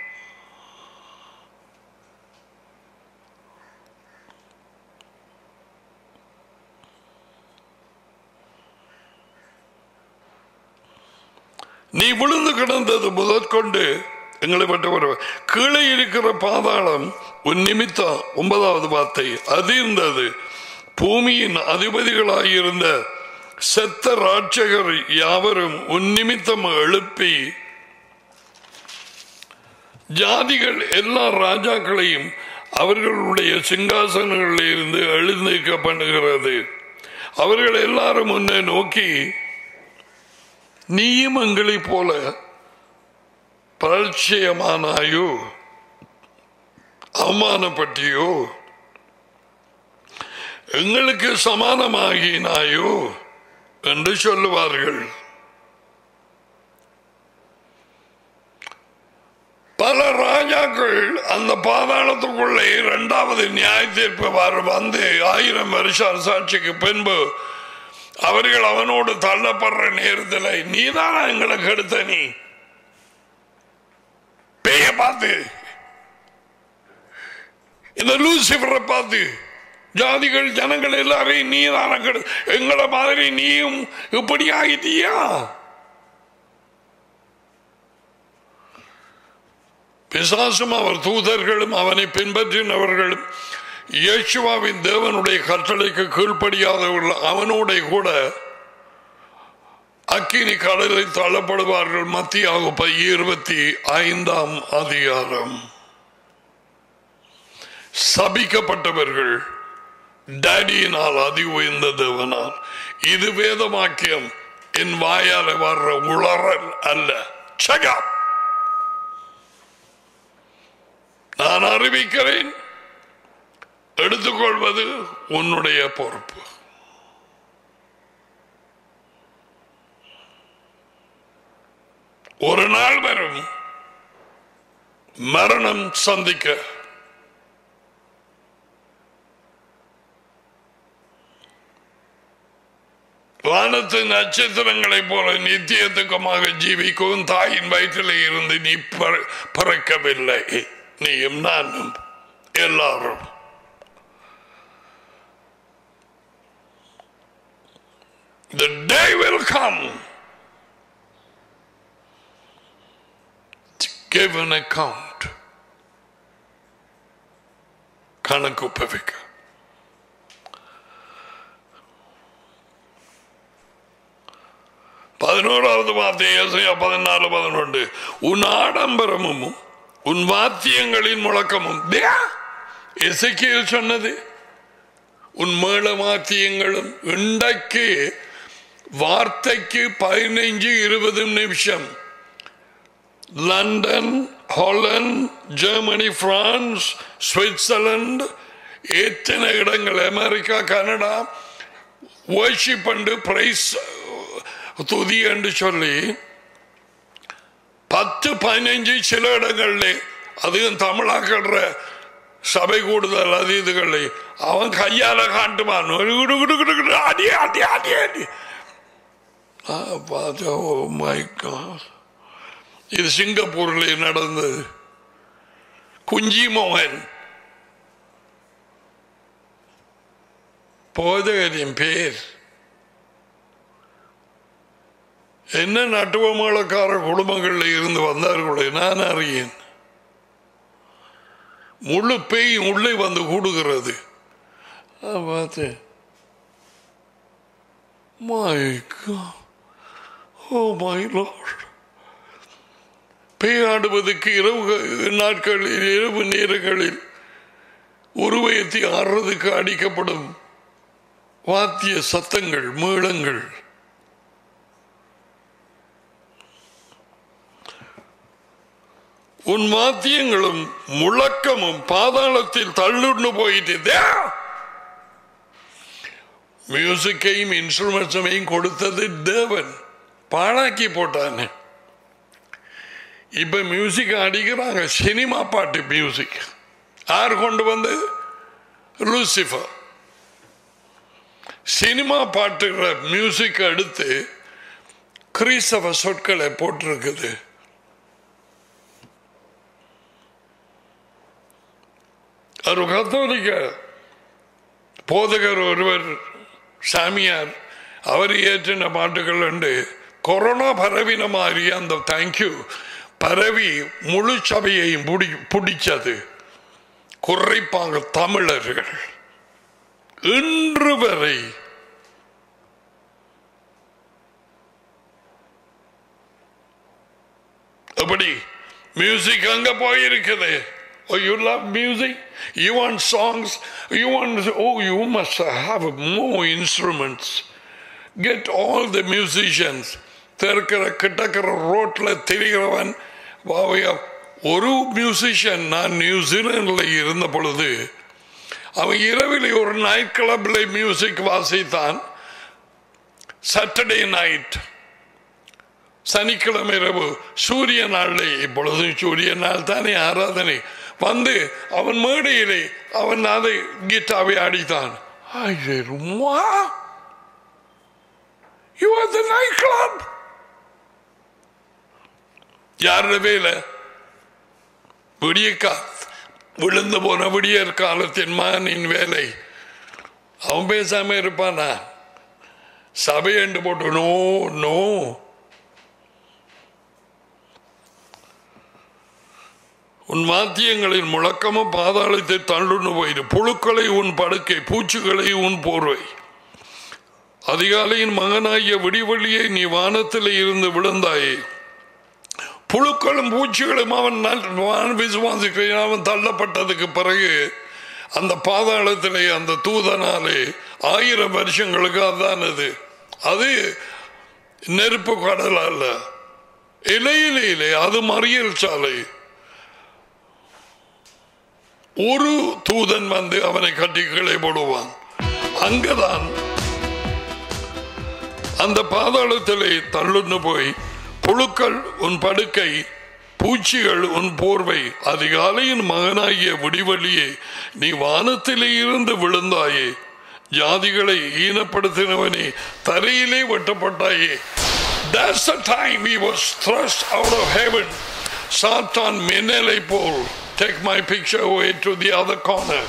நீ விழுந்து கிடந்தது முதற்கொண்டு எங்களை பட்டு வருவ கீழே இருக்கிற பாதாளம் உன் நிமித்தம் ஒன்பதாவது வார்த்தை அதிர்ந்தது பூமியின் அதிபதிகளாயிருந்த செத்த ராட்சகர் யாவரும் உன் நிமித்தம் எழுப்பி ஜாதிகள் எல்லா ராஜாக்களையும் அவர்களுடைய சிங்காசனங்களில் இருந்து எழுந்திருக்க பண்ணுகிறது அவர்கள் எல்லாரும் உன்னை நோக்கி நீயும் எங்களைப் போல பரிச்சயமானாயோ அவமானப்பட்டியோ எங்களுக்கு சமானமாகினாயோ என்று சொல்லுவார்கள் பல ராஜாக்கள் அந்த பாதாளத்துக்குள்ளே இரண்டாவது நியாய தீர்ப்பு வர- வந்து ஆயிரம் வருஷ அரசாட்சிக்கு பின்பு அவர்கள் அவனோடு தள்ளப்படுற நேரத்தில் நீதானா எங்களுக்கு எடுத்த நீ பேய பார்த்து இந்த லூசிபரை பார்த்து ஜாதிகள் ஜனங்கள் எல்லாரையும் நீ தான கெடு எங்களை மாதிரி நீயும் இப்படி ஆகிட்டியா பிசாசும் அவர் தூதர்களும் அவனை பின்பற்றினவர்களும் இயேசுவாவின் தேவனுடைய கட்டளைக்கு கீழ்ப்படியாதவர்கள் அவனோட கூட அக்கினி கடலில் தள்ளப்படுவார்கள் மத்தியாக இருபத்தி ஐந்தாம் அதிகாரம் சபிக்கப்பட்டவர்கள் டேடியினால் அதி உயர்ந்த தேவனால் இது வேதமாக்கியம் என் வாயால வர்ற உளறல் அல்ல சகா நான் அறிவிக்கிறேன் எடுத்துக்கொள்வது உன்னுடைய பொறுப்பு ஒரு நாள் வரும் மரணம் சந்திக்க வானத்து நட்சத்திரங்களைப் போல நித்தியத்துக்கமாக ஜீவிக்கும் தாயின் வயிற்றில் இருந்து நீ பிற- பிறக்கவில்லை நீயும் நானும் எல்லாரும் The day will come to give an account. கணக்கு ஒப்புவிக்க பதினோராவது வார்த்தை ஏசாயா பதினாலு பதினொன்று உன் ஆடம்பரமும் உன் வாத்தியங்களின் முழக்கமும் எசைக்கியல் சொன்னது உன் மேள வாத்தியங்களும் இன்றைக்கு வார்த்தைக்கு பதினைஞ்சு இருபது நிமிஷம் London Holland Germany France Switzerland எத்தனை இடங்கள் அமெரிக்கா கனடா worship பண்ணு பிரைஸ் துதி என்று சொல்லி பத்து பதினைஞ்சு சில இடங்கள்ல அதுவும் தமிழாக்கிற சபை கூடுதல் அது இதுகளை அவன் கையால காட்டுவான் ஒரு குடு குடு குடு குடு அடி அடி அடி அடி ஆ, பார்த்தா, oh my God. இது சிங்கப்பூரில் நடந்தது குஞ்சி மோகன் போதகரின் பேர் என்ன நட்டுவமேளக்கார குடும்பங்களில் இருந்து வந்தார்களே நான் அறியேன் முழு பேய் உள்ளே வந்து கூடுகிறது ஆ, பார்த்தேன் My God. Oh my Lord. பேயாடுவதற்கு இரவு நாட்களில் இரவு நேரங்களில் உருவயத்தை ஆடுறதுக்கு அடிக்கப்படும் வாத்திய சத்தங்கள் மேளங்கள் உன் வாத்தியங்களும் முழக்கமும் பாதாளத்தில் தள்ளுண்டு போயிட்டு மியூசிக்கையும் இன்ஸ்ட்ருமெண்ட்ஸையும் கொடுத்தது தேவன் பாழாக்கி போட்டானே இப்ப மியூசிக் அடிக்கிறாங்க சினிமா பாட்டு மியூசிக் யார் கொண்டு வந்தது லூசிஃபர் சினிமா பாட்டுகிற மியூசிக் எடுத்து கிறிஸ்தவ சொற்களை போட்டிருக்குது ஒரு கத்தோலிக்க போதகர் ஒருவர் சாமியார் அவர் ஏற்றின பாட்டுகள் உண்டு கொரோனா பரவின மாதிரி அந்த தேங்க்யூ பரவி முழு சபையையும் புடி பிடிச்சது குறிப்பாக தமிழர்கள் இன்று வரை எப்படி மியூசிக் அங்க போயிருக்குது Oh, you love music? You want songs? You want, oh, you must have more instruments. Get all the musicians. தெருக்கிற கிட்டக்கிற ரோட்ல திரிகிறவன் வாவையா ஒரு மியூசிஷியன் நான் நியூசிலாண்டில் இருந்த பொழுது அவன் இரவில் ஒரு நைட் கிளப்ல மியூசிக் வாசித்தான் சாட்டர்டே நைட் சனிக்கிழமை இரவு சூரிய நாளில் இப்பொழுதும் சூரிய நாள் தானே ஆராதனை வந்து அவன் மேடையிலே அவன் அதை கீட்டாவை அடித்தான் I said, what? You are the night club? யாருடைய வேலை விடிய விழுந்து போன விடியற் காலத்தின் மகனின் வேலை அவன் பேசாம இருப்பானா சபை என்று போட்டு நோ நோ உன் வாத்தியங்களின் முழக்கமும் பாதாளத்தை தள்ளுன்னு போயிடு புழுக்களை உன் படுக்கை பூச்சிகளை உன் போர்வை அதிகாலையின் மகனாகிய விடிவெளியை நீ வானத்தில் இருந்து விழுந்தாயே புழுக்களும் பூச்சிகளும் அவன் நல்- விசுவாசிக்கிறேன் அவன் தள்ளப்பட்டதுக்கு பிறகு அந்த பாதாளத்திலே அந்த தூதனாலே ஆயிரம் வருஷங்களுக்கு அதானது அது நெருப்பு கடல் அல்ல இலையிலே அது மறியல் சாலை ஒரு தூதன் வந்து அவனை கட்டி கீழே போடுவான் அங்கதான் அந்த பாதாளத்திலே தள்ளுன்னு போய் புழுக்கள் உன் படுக்கை பூச்சிகள் உன் போர்வை அதிகாலையின் மகனாகிய விடிவெளியே நீ வானத்திலே இருந்து விழுந்தாயே ஜாதிகளை ஈனப்படுத்தினவனே தரையிலே வெட்டப்பட்டாயே That's the time he was thrust out of heaven. Satan மின்னலை போல் take my picture away to the other corner.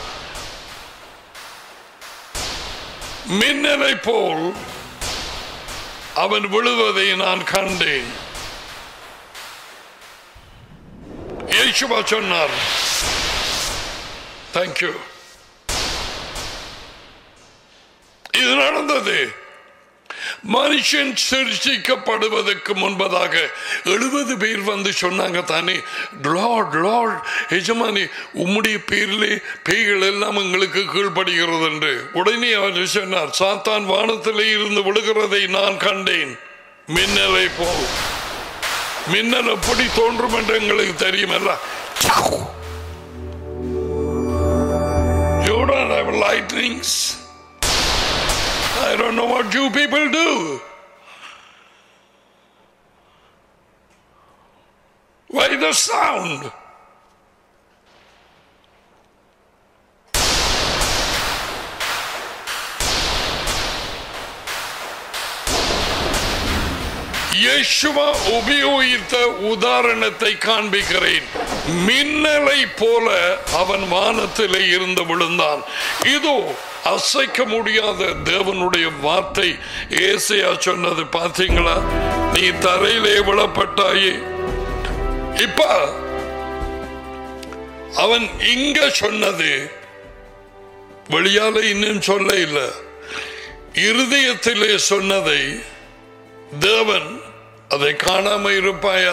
மின்னலை போல் அவன் விழுவதை நான் கண்டேன் இயேசுவா சொன்னார் தேங்க்யூ இது நடந்தது மனுஷன் சிருஷ்டிக்கப்படுவதற்கு முன்பதாக எழுபது பேர் வந்து சொன்னாங்க தானே லார்ட் லார்ட் எஜமானி உம்முடைய பேரிலே பேய்கள் எல்லாம் எங்களுக்கு கீழ்ப்படுகிறது என்று உடனே அவர் சொன்னார் சாத்தான் வானத்திலே இருந்து விழுகிறதை நான் கண்டேன் மின்னலை போல் மின்னல் எப்படி தோன்றும் என்று எங்களுக்கு தெரியுமல்ல You don't have lightnings. I don't know what you people do. Why the sound? Yeshua உபயோகித்த உதாரணத்தை காண்பிக்கிறேன் மின்னலை போல அவன் வானத்திலே இருந்து விழுந்தான் இதோ அசைக்க முடியாத தேவனுடைய வார்த்தை ஏசையா சொன்னது பாத்தீங்களா நீ தரையிலே விழப்பட்டாயே இப்ப அவன் இங்க சொன்னது வெளியால இன்னும் சொல்ல இல்லை இருதயத்திலே சொன்னதை தேவன் அதை காணாம இருப்பாயா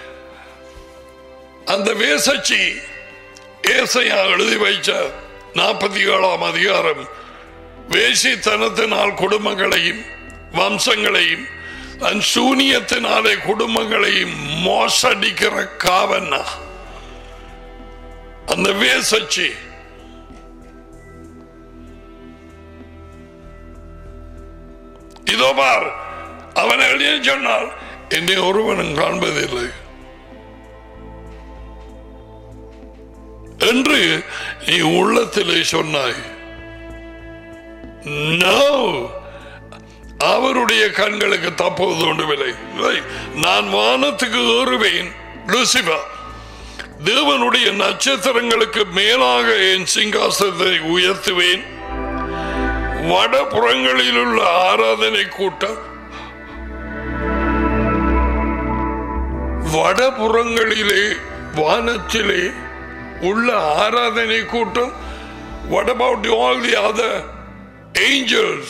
அந்த வேசச்சி ஏசையா எழுதி வைச்ச நாற்பத்தி ஏழாம் அதிகாரம் வேசித்தனத்தினால் குடும்பங்களையும் வம்சங்களையும் தன் சூனியத்தினாலே குடும்பங்களையும் மோசடிக்கிற காவன்னா அந்த வேசச்சி இதோ பார் அவன் எழுதிய சொன்னால் என்னை ஒருவனும் காண்பதில்லை என்று நீ உள்ளத்திலே சொன்னாய் No. அவருடைய கண்களுக்கு தப்புவது ஒன்றுமில்லை இல்லை. நான் வானத்துக்கு ஏறுவேன் லூசிபா தேவனுடைய நட்சத்திரங்களுக்கு மேலாக என் சிங்காசனத்தை உயர்த்துவேன் வடபுறங்களில் உள்ள ஆராதனை கூட்டம் வடபுறங்களிலே வானத்திலே உள்ள ஆராதனை கூட்டம் what about all the other angels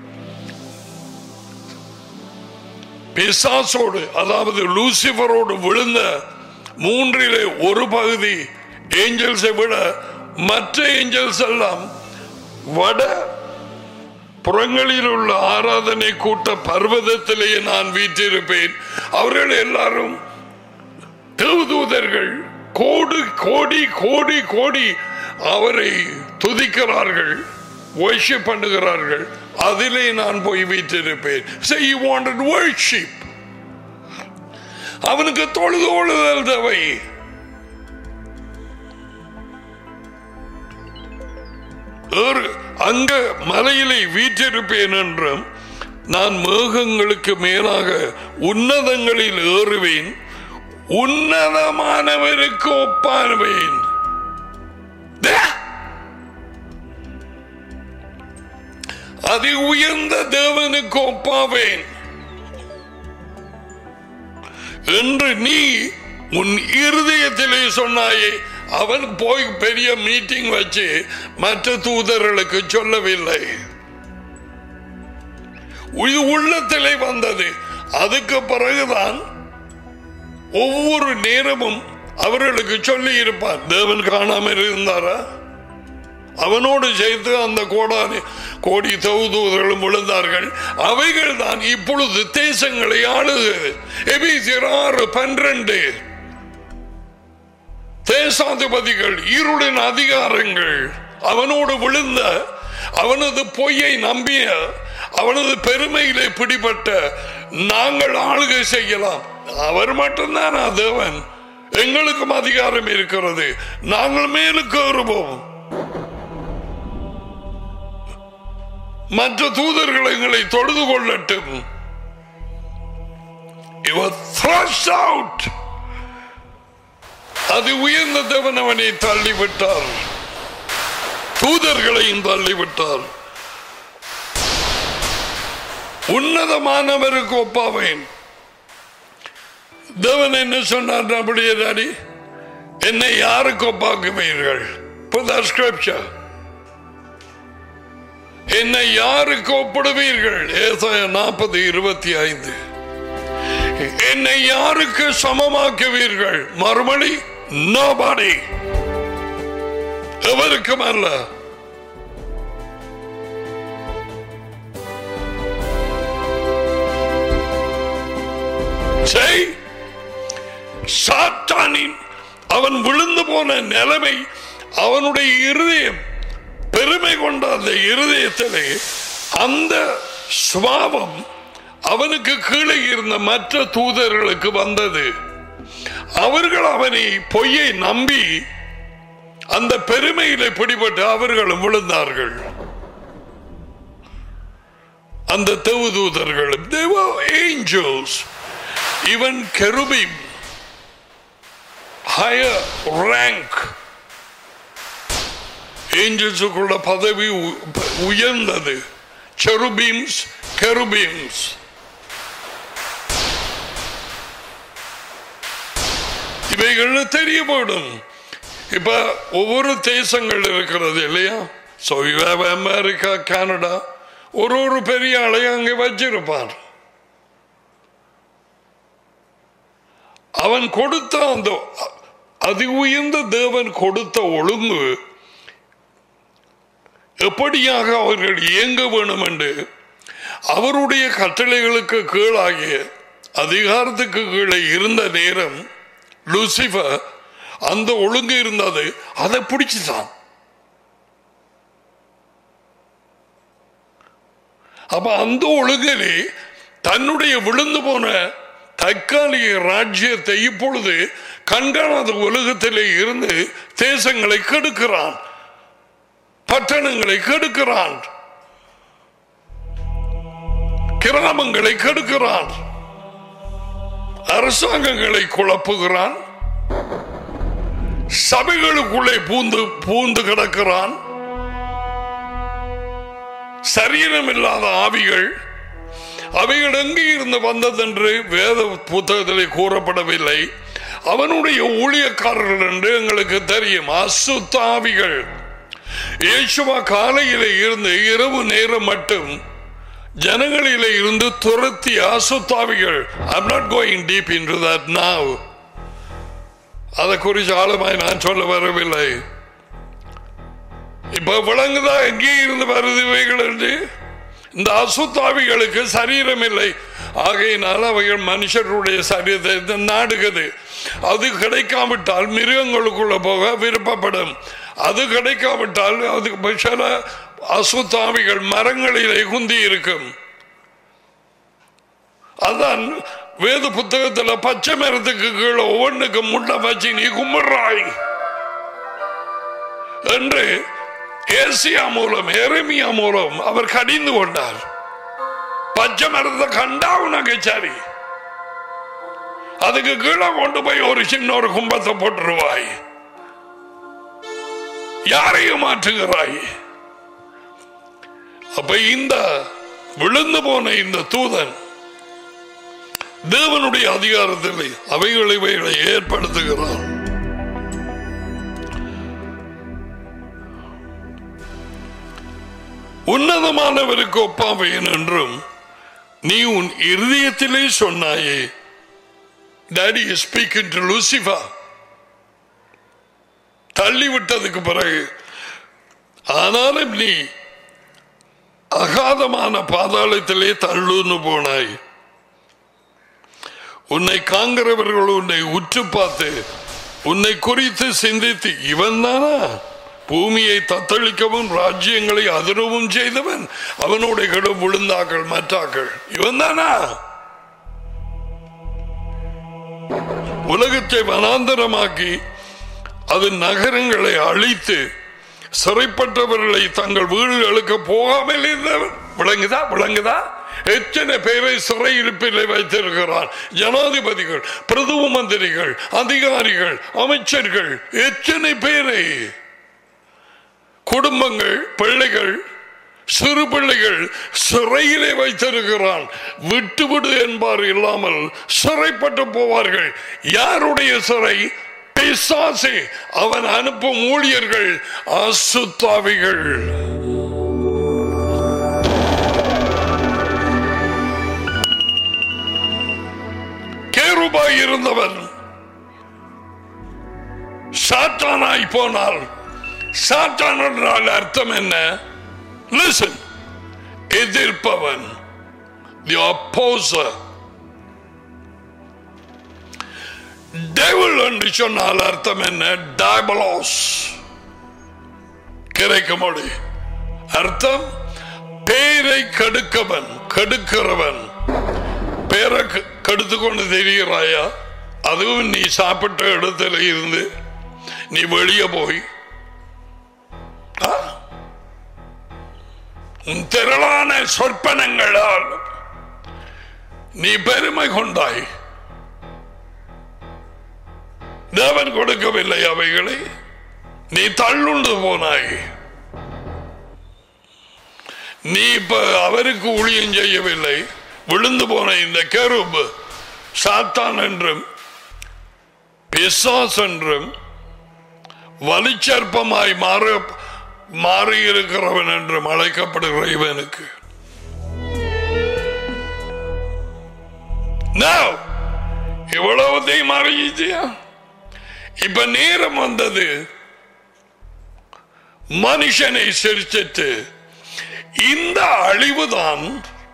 பிசாசோடு அதாவது லூசிபரோடு விழுந்த மூன்றிலே ஒரு பகுதி ஏஞ்சல்ஸை விட மற்ற ஏஞ்சல்ஸ் எல்லாம் வட புறங்களில் உள்ள ஆராதனை கூட்ட பர்வதத்திலேயே நான் வீற்றிருப்பேன் அவர்கள் எல்லாரும் தேவதூதர்கள் கோடி கோடி கோடி கோடி அவரை துதிக்கிறார்கள் worship பண்ணுகிறார்கள் அதிலே நான் போய் வீற்றிருப்பேன் say you wanted worship அவனுக்கு தொழுது கொள்ளுதல் தேவை ஏறு- அங்க மலையிலே வீற்றிருப்பேன் என்றும் நான் மேகங்களுக்கு மேலாக உன்னதங்களில் ஏறுவேன் உன்னதமானவருக்கு ஒப்பானுவேன் தே! அதி உயர்ந்த தேவனுக்கு ஒப்பாவேன் என்று நீ உன் இருதயத்திலே சொன்னாயே அவன் போய் பெரிய மீட்டிங் வச்சு மற்ற தூதர்களுக்கு சொல்லவில்லை இது உள்ளத்திலே வந்தது அதுக்கு பிறகுதான் ஒவ்வொரு நேரமும் அவர்களுக்கு சொல்லி இருப்பார் தேவன் காணாமல் இருந்தாரா அவனோடு சேர்த்து அந்த கோடானி கோடி தௌதூதர்களும் விழுந்தார்கள் அவைகள் தான் இப்பொழுது தேசங்களை ஆளுகிறது எபிசியர் ஆறு பன்னிரண்டு தேசாதிபதிகள் இருளின் அதிகாரங்கள் அவனோடு விழுந்த அவனது பொய்யை நம்பிய அவனது பெருமையிலே பிடிபட்ட நாங்கள் ஆளுகை செய்யலாம் அவர் மட்டும்தான் தேவன் எங்களுக்கும் அதிகாரம் இருக்கிறது நாங்கள் மேலுக்கு ஏறுவோம் மற்ற தூதர்கள் எங்களை தொழுது கொள்ளட்டும் இவர் thrust out அது உயர்ந்த தேவன் அவனை தள்ளிவிட்டார் தூதர்களையும் தள்ளிவிட்டார் உன்னதமானவருக்கு ஒப்பாவேன் தேவன் என்ன சொன்னார் அப்படியே டாடி என்னை யாருக்கு ஒப்பாக்குவீர்கள் Put that scripture. என்னை யாருக்கு ஒப்பிடுவீர்கள் ஏசாயா நாற்பது இருபத்தி ஐந்து என்னை யாருக்கு சமமாக்குவீர்கள் மறுமொழி நோபாடி எவருக்கும் அல்ல செய் சாத்தானின் அவன் விழுந்து போன நிலைமை அவனுடைய இருதயம் பெருமை கொண்ட அந்த இருதயத்திலே அந்த சுவாபம் அவனுக்கு கீழே இருந்த மற்ற தூதர்களுக்கு வந்தது அவர்கள் அவனை பொய்யை நம்பி அந்த பெருமையிலே பிடிபட்டு அவர்களும் விழுந்தார்கள் அந்த தேவதூதர்கள் they were angels even cherubim higher rank ஏஞ்சல்ஸுக்குள்ள பதவி உ- உயர்ந்தது செருபீம்ஸ் கெருபீம்ஸ் இவைகள் தெரியப்படும் இப்ப ஒவ்வொரு தேசங்கள் இருக்கிறது இல்லையா ஸோ அமெரிக்கா கனடா ஒரு ஒரு பெரிய ஆளை அங்கே வச்சிருப்பார் அவன் கொடுத்த அந்த அதி உயர்ந்த தேவன் கொடுத்த ஒழுங்கு எப்படியாக அவர்கள் இயங்க வேணும் என்று அவருடைய கட்டளைகளுக்கு கீழாகிய அதிகாரத்துக்கு கீழே இருந்த நேரம் லூசிபர் அந்த ஒழுங்கு இருந்தது அதை பிடிச்சுதான் அப்ப அந்த ஒழுங்கிலே தன்னுடைய விழுந்து போன தற்காலிக ராஜ்யத்தை இப்பொழுது கண்காணாத உலகத்திலே இருந்து தேசங்களை கெடுக்கிறான் பட்டணங்களை கெடுக்கிறான் கிராமங்களை கெடுக்கிறான் அரசாங்கங்களை குழப்புகிறான் சபைகளுக்குள்ளே பூந்து பூந்து கிடக்கிறான் சரீரம் இல்லாத ஆவிகள் அவைகள் எங்கே இருந்து வந்ததென்று வேத புத்தகத்திலே கூறப்படவில்லை அவனுடைய ஊழியக்காரர்கள் என்று எங்களுக்கு தெரியும் அசுத்த ஆவிகள் இயேசுவா காலையில இருந்து இரவு நேரம் மட்டும் ஜனங்களில இருந்து துரத்தி அசுத்தாவிகள் I'm not going deep into that now அதை குறித்து ஆழமாய் நான் சொல்ல வரவில்லை இப்ப விளங்குதா எங்கே இருந்து வருது இவைகள் என்று இந்த அசுத்தாவிகளுக்கு சரீரம் இல்லை ஆகையினால் அவைகள் மனுஷருடைய சரீரத்தை நாடுகிறது அது கிடைக்காவிட்டால் மிருகங்களுக்குள்ள போக விருப்பப்படும் அது கிடைக்காவிட்டால் அதுக்கு சில அசுத்தாவிகள் மரங்களிலே குந்தி இருக்கும் அதான் வேத புத்தகத்துல பச்சை மரத்துக்கு கீழே ஒவ்வொன்றுக்கு முட்டை வச்சு நீ கும்பிடுறாய் என்று ஏசியா மூலம் எரமியா மூலம் அவர் கடிந்து கொண்டார் பச்சை மரத்தை கண்டா உனக்கு சரி அதுக்கு கீழே கொண்டு போய் ஒரு சின்ன ஒரு கும்பத்தை போட்டுருவாய் யாரையும் மாற்றுகிறாய் அப்ப இந்த விழுந்து போன இந்த தூதன் தேவனுடைய அதிகாரத்தில் அவைகளை இவைகளை ஏற்படுத்துகிறான் உன்னதமானவருக்கு ஒப்பாவேன் என்றும் நீ உன் இருதயத்திலே சொன்னாயே டாடி ஸ்பீக்கிங் டு லூசிஃபா தள்ளிவிட்டதுக்கு பிறகு ஆனாலும் நீ அகாதமான பாதாளத்திலே தள்ளுன்னு போனாய் உன்னை காண்கிறவர்கள் உன்னை உற்று பார்த்து உன்னை குறித்து சிந்தித்து இவன் தானா பூமியை தத்தளிக்கவும் ராஜ்யங்களை அதிரவும் செய்தவன் அவனுடைய கடும் விழுந்தாக்கள் மற்றாக்கள் இவன் தானா உலகத்தை வனாந்தரமாக்கி அது நகரங்களை அழித்து சிறைப்பட்டவர்களை தங்கள் வீடுகளுக்கு போகாமல் இருந்தவர் விளங்குதா விளங்குதா எத்தனை பேரை சிறையிருப்பில் வைத்திருக்கிறார் ஜனாதிபதிகள் பிரதம மந்திரிகள் அதிகாரிகள் அமைச்சர்கள் எத்தனை பேரை குடும்பங்கள் பிள்ளைகள் சிறு பிள்ளைகள் சிறையிலே வைத்திருக்கிறான் விட்டுவிடு என்பார் இல்லாமல் சிறைப்பட்டு போவார்கள் யாருடைய சிறை பிசாசே அவன் அனுப்பும் ஊழியர்கள் அசுத்தாவிகள் கேருபாய் இருந்தவன் சாத்தானாய் போனால் சாத்தான் என்றால் அர்த்தம் என்ன லிசன் எதிர்ப்பவன் தி அப்போசர் டெவில் என்று சொன்னால் அர்த்தம் என்ன டயபலாஸ் கிடைக்க மொழி அர்த்தம் பேரை கெடுக்கவன் கெடுக்கிறவன் பேரை கெ- கெடுத்து கொண்டு தெரிகிறாயா அதுவும் நீ சாப்பிட்ட இடத்துல இருந்து நீ வெளியே போய் ஆ? உன் திரளான சொற்பனங்களால் நீ பெருமை கொண்டாய் தேவன் கொடுக்கவில்லை அவைகளை நீ தள்ளுண்டு போனாய் நீ இப்ப அவருக்கு ஊழியம் செய்யவில்லை விழுந்து போன இந்த கெருபு சாத்தான் என்றும் பிசாஸ் என்றும் வலிச்சற்பமாய் மாற மாறியிருக்கிறவன் என்றும் அழைக்கப்படுகிற இவனுக்கு Now, இவ்வளவுதையும் மாறிச்சியா இப்ப நேரம் வந்தது மனுஷனை சிரிச்சிட்டு இந்த அழிவுதான்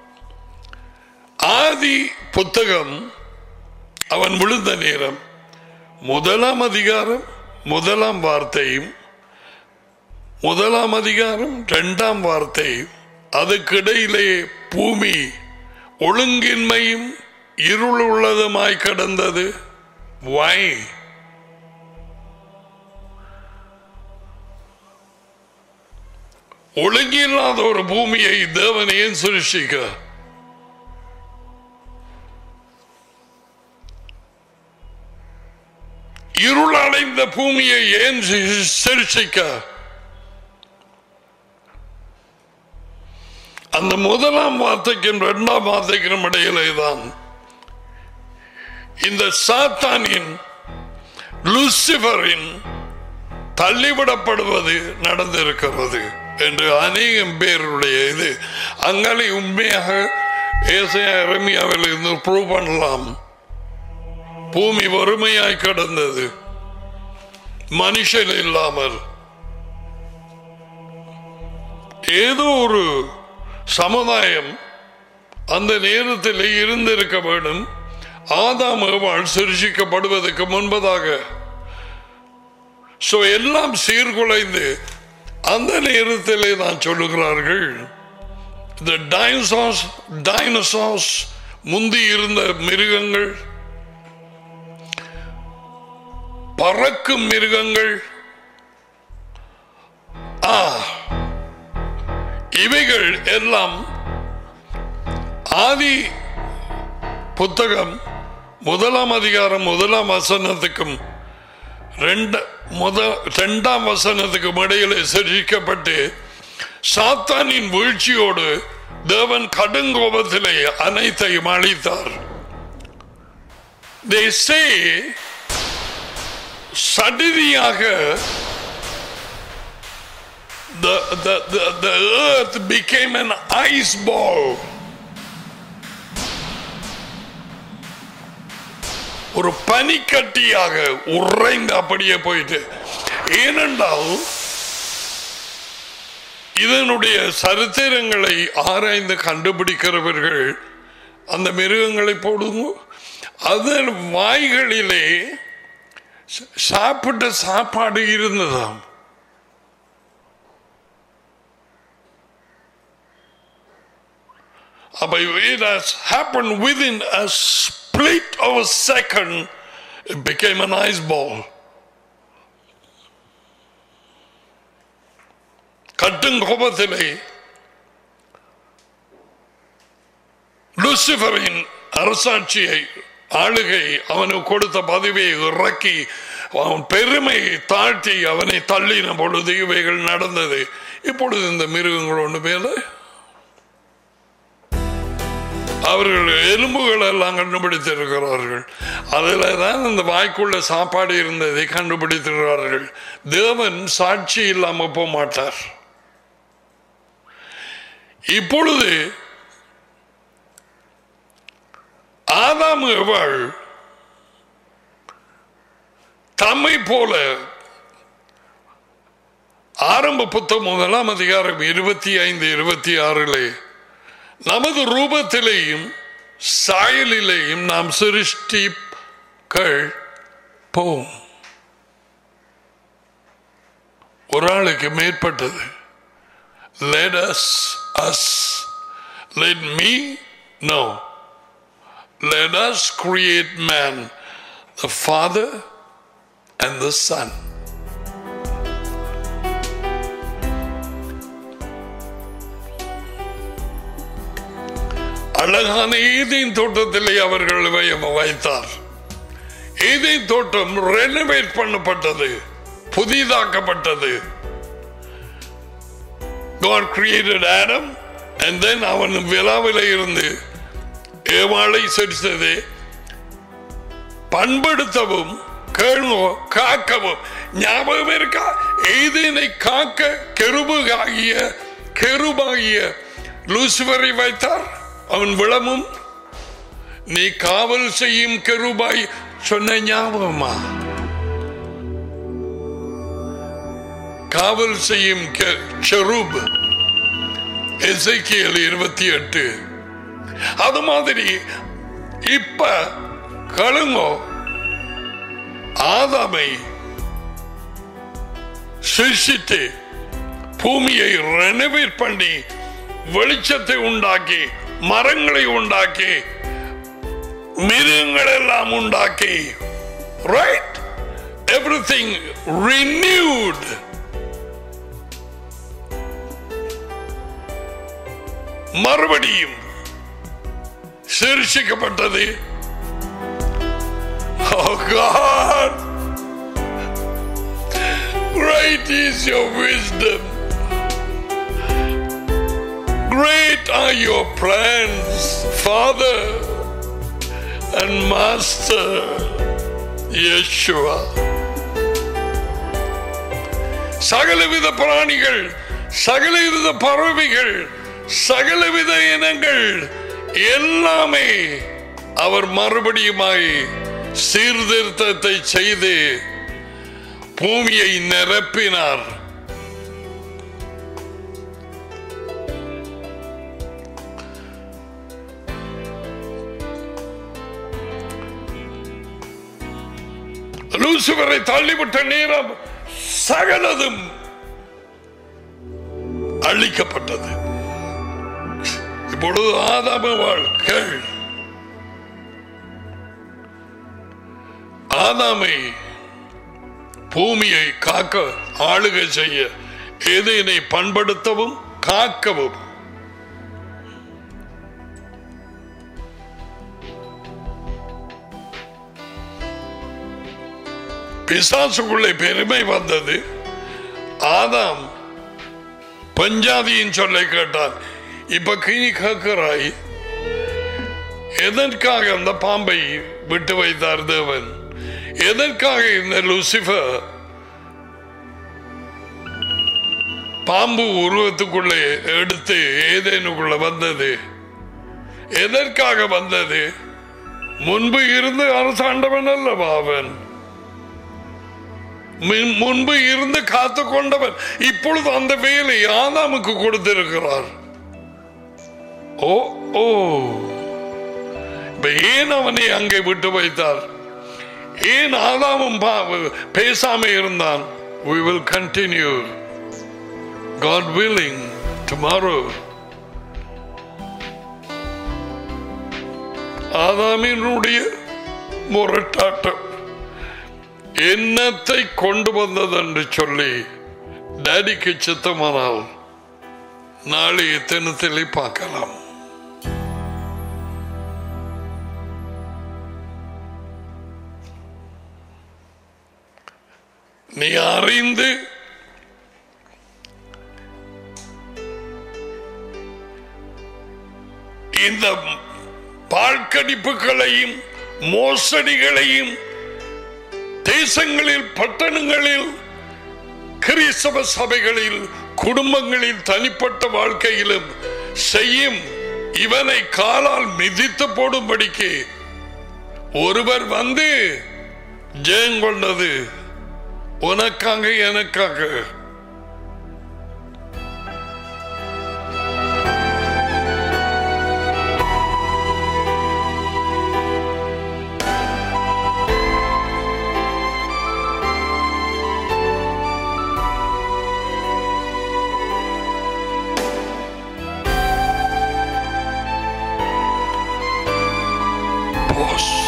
ஆதி புத்தகம் அவன் விழுந்த நேரம் முதலாம் அதிகாரம் முதலாம் வார்த்தையும் முதலாம் அதிகாரம் இரண்டாம் வார்த்தை அதுக்கிடையிலே பூமி ஒழுங்கின்மையும் இருள் உள்ளதுமாய் கிடந்தது வை ஒழுங்கில்லாத ஒரு பூமியை தேவன் ஏன் சிருஷ்டிக்க இருளடைந்த பூமியை ஏன் சி- சிருஷ்டிக்க அந்த முதலாம் வார்த்தைக்கும் இரண்டாம் வார்த்தைக்கும் இடையிலே தான் இந்த சாத்தானின் லூசிபரின் தள்ளிவிடப்படுவது நடந்திருக்கிறது என்று அநேகம் பேருடைய இது அங்காலே உண்மையாக ஏசையா எரமியாவில் இருந்து ப்ரூவ் பண்ணலாம் பூமி வறுமையாய் கிடந்தது மனுஷன் இல்லாமல் ஏதோ ஒரு சமுதாயம் அந்த நேரத்தில் இருந்திருக்க வேண்டும் ஆதாம் ஏவாள் சிருஷிக்கப்படுவதற்கு முன்பதாக சோ எல்லாம் சீர்குலைந்து அந்த நேரத்திலே தான் சொல்லுகிறார்கள் இந்த டைனசாஸ் டைனசாஸ் முந்தி இருந்த மிருகங்கள் பறக்கும் மிருகங்கள் ஆ இவைகள் எல்லாம் ஆதி புத்தகம் முதலாம் அதிகாரம் முதலாம் வசனத்துக்கும் ரெண்டு முத இரண்டாம் வசனத்துக்கும் இடையிலே சிரிக்கப்பட்டு சாத்தானின் வீழ்ச்சியோடு தேவன் கடுங்கோபத்திலே அனைத்தையும் அழித்தார் They say சடிதியாக the, the, the, the earth became an ice ball. ஒரு பனிக்கட்டியாக உறைந்து அப்படியே போயிட்டு ஏனென்றால் இதனுடைய சரித்திரங்களை ஆராய்ந்து கண்டுபிடிக்கிறவர்கள் அந்த மிருகங்களை போடுங்க அதன் வாய்களிலே ச- சாப்பிட்ட சாப்பாடு இருந்ததாம் அப்ப it has happened within a split of a second It became an ice ball. கட்டும் கோபத்திலே லூசிபரின் அரசாட்சியை ஆளுகை அவனுக்கு கொடுத்த பதவியை இறக்கி அவன் பெருமை தாழ்த்தி அவனை தள்ளின பொழுது இவைகள் நடந்தது இப்பொழுது இந்த மிருகங்கள் ஒன்று மேல அவர்கள் எலும்புகள் எல்லாம் கண்டுபிடித்திருக்கிறார்கள் அதில் தான் இந்த வாய்க்குள்ள சாப்பாடு இருந்ததை கண்டுபிடித்திருக்கிறார்கள் தேவன் சாட்சி இல்லாமல் போக மாட்டார் இப்பொழுது ஆதாம் எவள் தம்மை போல ஆரம்ப புத்தகம் முதலாம் அதிகாரம் இருபத்தி ஐந்து இருபத்தி ஆறிலே நமது ரூபத்திலேயும் சாயலிலேயும் நாம் சிருஷ்டிகள் போம் ஒரு ஆளுக்கு மேற்பட்டது let us us let me no let us create man the father and the son அழகான ஏதேன் தோட்டத்திலே அவர்கள் வை- வைத்தார் ஏதேன் தோட்டம் ரெனோவேட் பண்ணப்பட்டது புதிதாக்கப்பட்டது God created Adam and then அவன் விழாவில இருந்து ஏவாளை செலுத்தது பண்படுத்தவும் கேள்வோ காக்கவும் ஞாபகம் இருக்கா ஏதேனை காக்க கெருபாகிய கெருபாகிய லூசிபரை வைத்தார் அவன் விளமும் நீ காவல் செய்யும் கெருபாய் சொன்ன ஞாபகமா காவல் செய்யும் செருப் எசைக்கியல் இருபத்தி எட்டு அது மாதிரி இப்ப கழுங்கோ ஆதாமை சிருஷித்து பூமியை ரெனோவேட் பண்ணி வெளிச்சத்தை உண்டாக்கி மரங்களை உண்டாக்கி மிருகங்கள் எல்லாம் உண்டாக்கி ரைட் எவ்ரிதிங் renewed மறுபடியும் சிருஷிக்கப்பட்டது Oh God! Great is your wisdom. Great are your plans, Father and Master Yeshua. சகலவித பிராணிகள் சகலவித பறவைகள் சகலவித இனங்கள் எல்லாமே அவர் மறுபடியுமாய் சீர்திருத்தத்தை செய்து பூமியை நிரப்பினார் லூசிபரை தள்ளிவிட்ட நேரம் சகலதும் அழிக்கப்பட்டது இப்பொழுது ஆதாம வாழ்கள் ஆதாமை பூமியை காக்க ஆளுகை செய்ய எதனை பண்படுத்தவும் காக்கவும் பிசாசுக்குள்ளே பெருமை வந்தது ஆதாம் பஞ்சாதியின் சொல்லை கேட்டான் இப்ப கிணி கேட்கிறாய் எதற்காக அந்த பாம்பை விட்டு வைத்தார் தேவன் எதற்காக இந்த லூசிபர் பாம்பு உருவத்துக்குள்ளே எடுத்து ஏதேனுக்குள்ள வந்தது எதற்காக வந்தது முன்பு இருந்து அரசாண்டவன் அல்லவா அவன் முன்- முன்பு இருந்து காத்து கொண்டவன் இப்பொழுது அந்த வேலை ஆதாமுக்கு கொடுத்திருக்கிறார் ஓ ஓ இப்ப ஏன் அவனை அங்கே விட்டு வைத்தார் ஏன் ஆதாமும் பா- பேசாம இருந்தான் we will continue god willing tomorrow ஆதாமினுடைய முரட்டாட்டம் என்னத்தை கொண்டு வந்தது என்று சொல்லி டேடிக்கு சித்தமானால் நாளைய தினத்திலே பார்க்கலாம் நீ அறிந்து இந்த பாழ்கடிப்புகளையும் மோசடிகளையும் தேசங்களில் பட்டணங்களில் கிறிஸ்தவ சபைகளில் குடும்பங்களில் தனிப்பட்ட வாழ்க்கையிலும் செய்யும் இவனை காலால் மிதித்து போடும்படிக்கு ஒருவர் வந்து ஜெயங்கொண்டது உனக்காக எனக்காக Boss.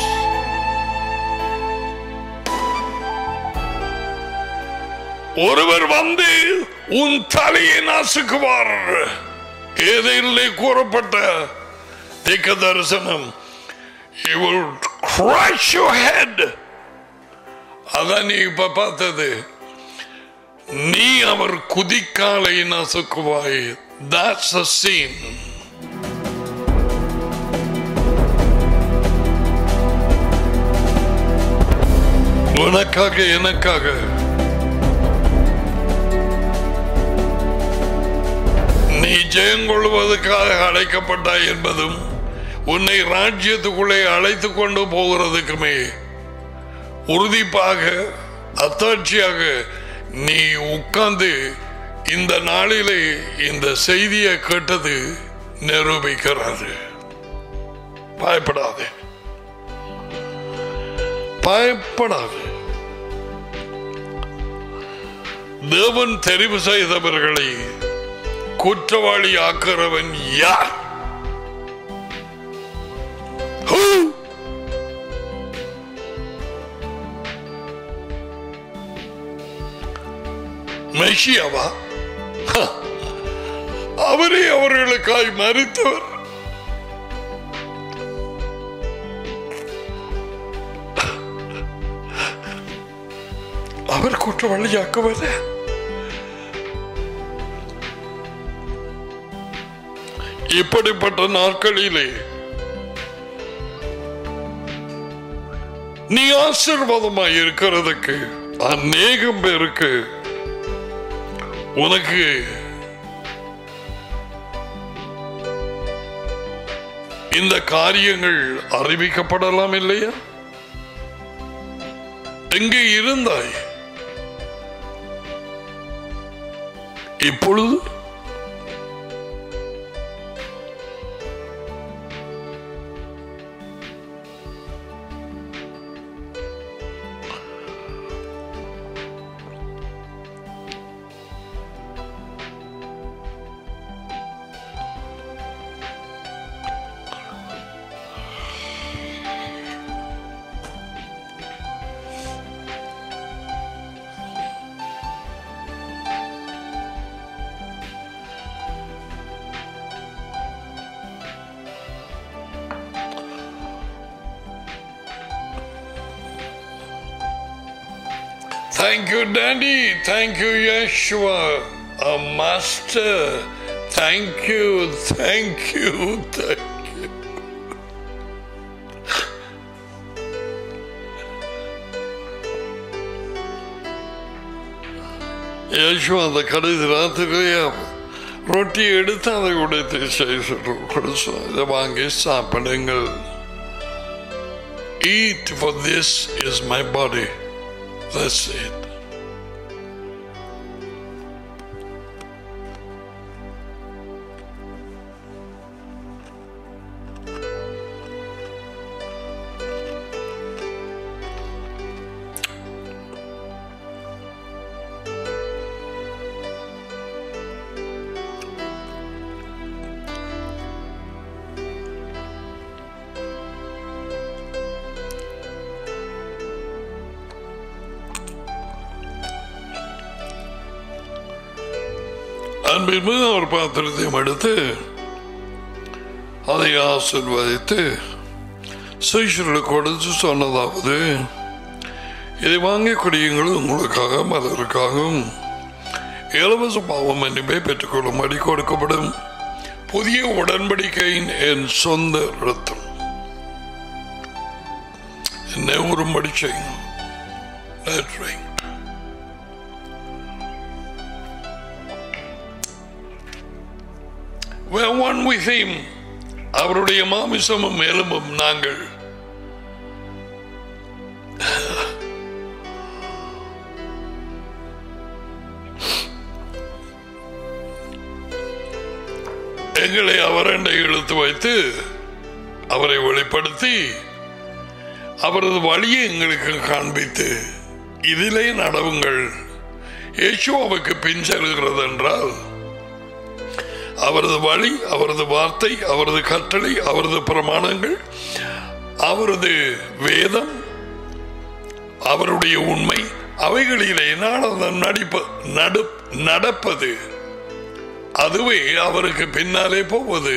ஒருவர் வந்து உன் தலையை நாசுக்குவார் ஏதையிலே கூறப்பட்ட திக்க தரிசனம் He will crush your head. அதான் நீ இப்ப பார்த்தது நீ அவர் குதிக்காலை நசுக்குவாய் That's a scene. உனக்காக எனக்காக நீ ஜெயங்கொள்வதற்காக அழைக்கப்பட்டாய் என்பதும் உன்னை ராஜ்யத்துக்குள்ளே அழைத்து கொண்டு போகிறதுக்குமே உறுதிப்பாக அத்தாட்சியாக நீ உட்கார்ந்து இந்த நாளிலே இந்த செய்தியை கேட்டது நிரூபிக்கிறாரு பயப்படாதே பயப்படாது தேவன் தெரிவு செய்தவர்களை குற்றவாளி ஆக்கிறவன் யார் Who? மெஷியாவா ஹ. அவரே அவர்களுக்காய் மறித்தவர் அவர் குற்றவாளியாக்குவது இப்படிப்பட்ட நாட்களிலே நீ ஆசீர்வாதமாய் இருக்கிறதுக்கு அநேகம் பேருக்கு உனக்கு இந்த காரியங்கள் அறிவிக்கப்படலாம் இல்லையா எங்கே இருந்தாய் இப்பொழுது Thank you, Daddy. Thank you, Yeshua, a master. Thank you, thank you, thank you. Yeshua அந்த கடைசி ராத்திரிலேயே ரொட்டி எடுத்து அதை உடைத்து செய்து கொடுத்து இதை வாங்கி சாப்பிடுங்கள் Eat, for this is my body. That's it. அன்பின் ஒரு பாத்திரத்தையும் எடுத்து அதை ஆசிர்வதித்து சீஷர்களுக்கு கொடுத்து சொன்னதாவது இதை வாங்கி குடியுங்கள் உங்களுக்காக மதருக்காகவும் இலவச பாவம் என்னுமே பெற்றுக்கொள்ளும்படி கொடுக்கப்படும் புதிய உடன்படிக்கையின் என் சொந்த ரத்தம் என்னை ஒருபடி செய்யும் Let's drink. We're one with him. அவருடைய மாமிசமும் எலும்பும் நாங்கள் எங்களை அவரண்டை இழுத்து வைத்து அவரை வெளிப்படுத்தி அவரது வழியை எங்களுக்கு காண்பித்து இதிலே நடவுங்கள் இயேசுவாவுக்கு பின் செல்கிறது என்றால் அவரது வழி அவரது வார்த்தை அவரது கட்டளை அவரது பிரமாணங்கள் அவரது வேதம் அவருடைய உண்மை அவைகளிலே நாடகம் நடிப்ப நடு நடப்பது அதுவே அவருக்கு பின்னாலே போவது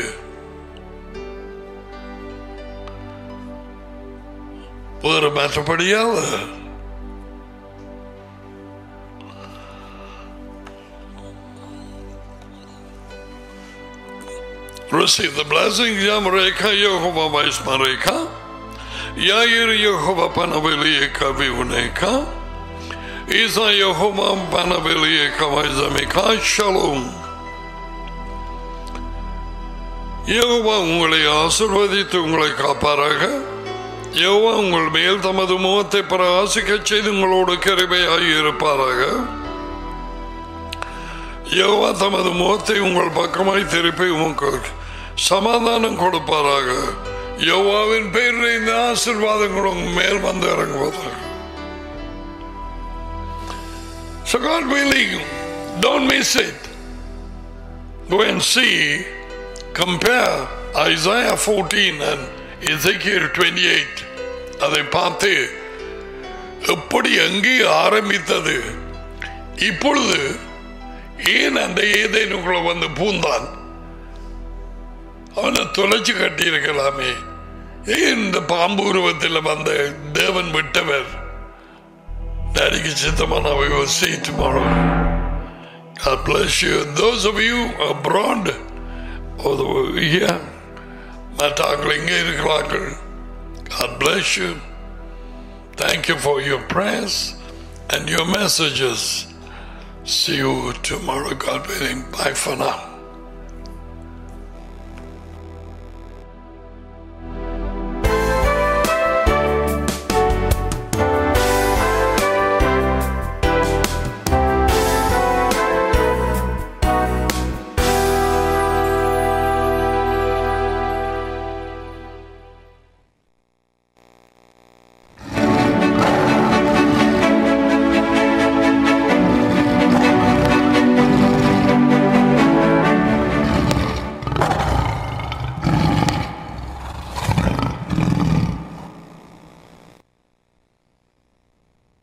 வேறு மற்றபடியால் Receive the blessing, Yamareka, Yehovah Vaismareka, Yair Yehovah Panavelieka Vivuneka, Isa Yehovah Panavelieka Vaizameka, Shalom. Jehovah உங்களை ஆசிர்வதித்து உங்களை காப்பாராக யெகோவா உங்கள் மேல் தமது முகத்தை பிரகாசிக்கச் செய்து உங்களோடு கிருபையாய் இருப்பாராக யெகோவா தமது முகத்தை உங்கள் பக்கமாய் திருப்பி உங்களுக்கு சமாதானம் கொடுப்பாராக யெகோவாவின் பெயரில் இந்த ஆசிர்வாதங்கள் உங்கள் மேல் வந்து இறங்குவதாக So God willing, don't miss it. Go and see compare Isaiah 14 and Ezekiel 28 அதை பார்த்து எப்படி எங்கே ஆரம்பித்தது இப்பொழுது ஏன் அந்த ஏதேனுக்குள்ள வந்து பூந்தான் அவனை தொலைச்சு கட்டி இருக்கலாமே ஏன் இந்த பாம்பு உருவத்தில் வந்த தேவன் விட்டவர் டேடிக்கு சித்தமான we will see tomorrow God bless you those of you abroad மற்றாக்கள் இங்கே இருக்கிறார்கள் God bless you. Thank you for your prayers and your messages. See you tomorrow, God willing. Bye for now.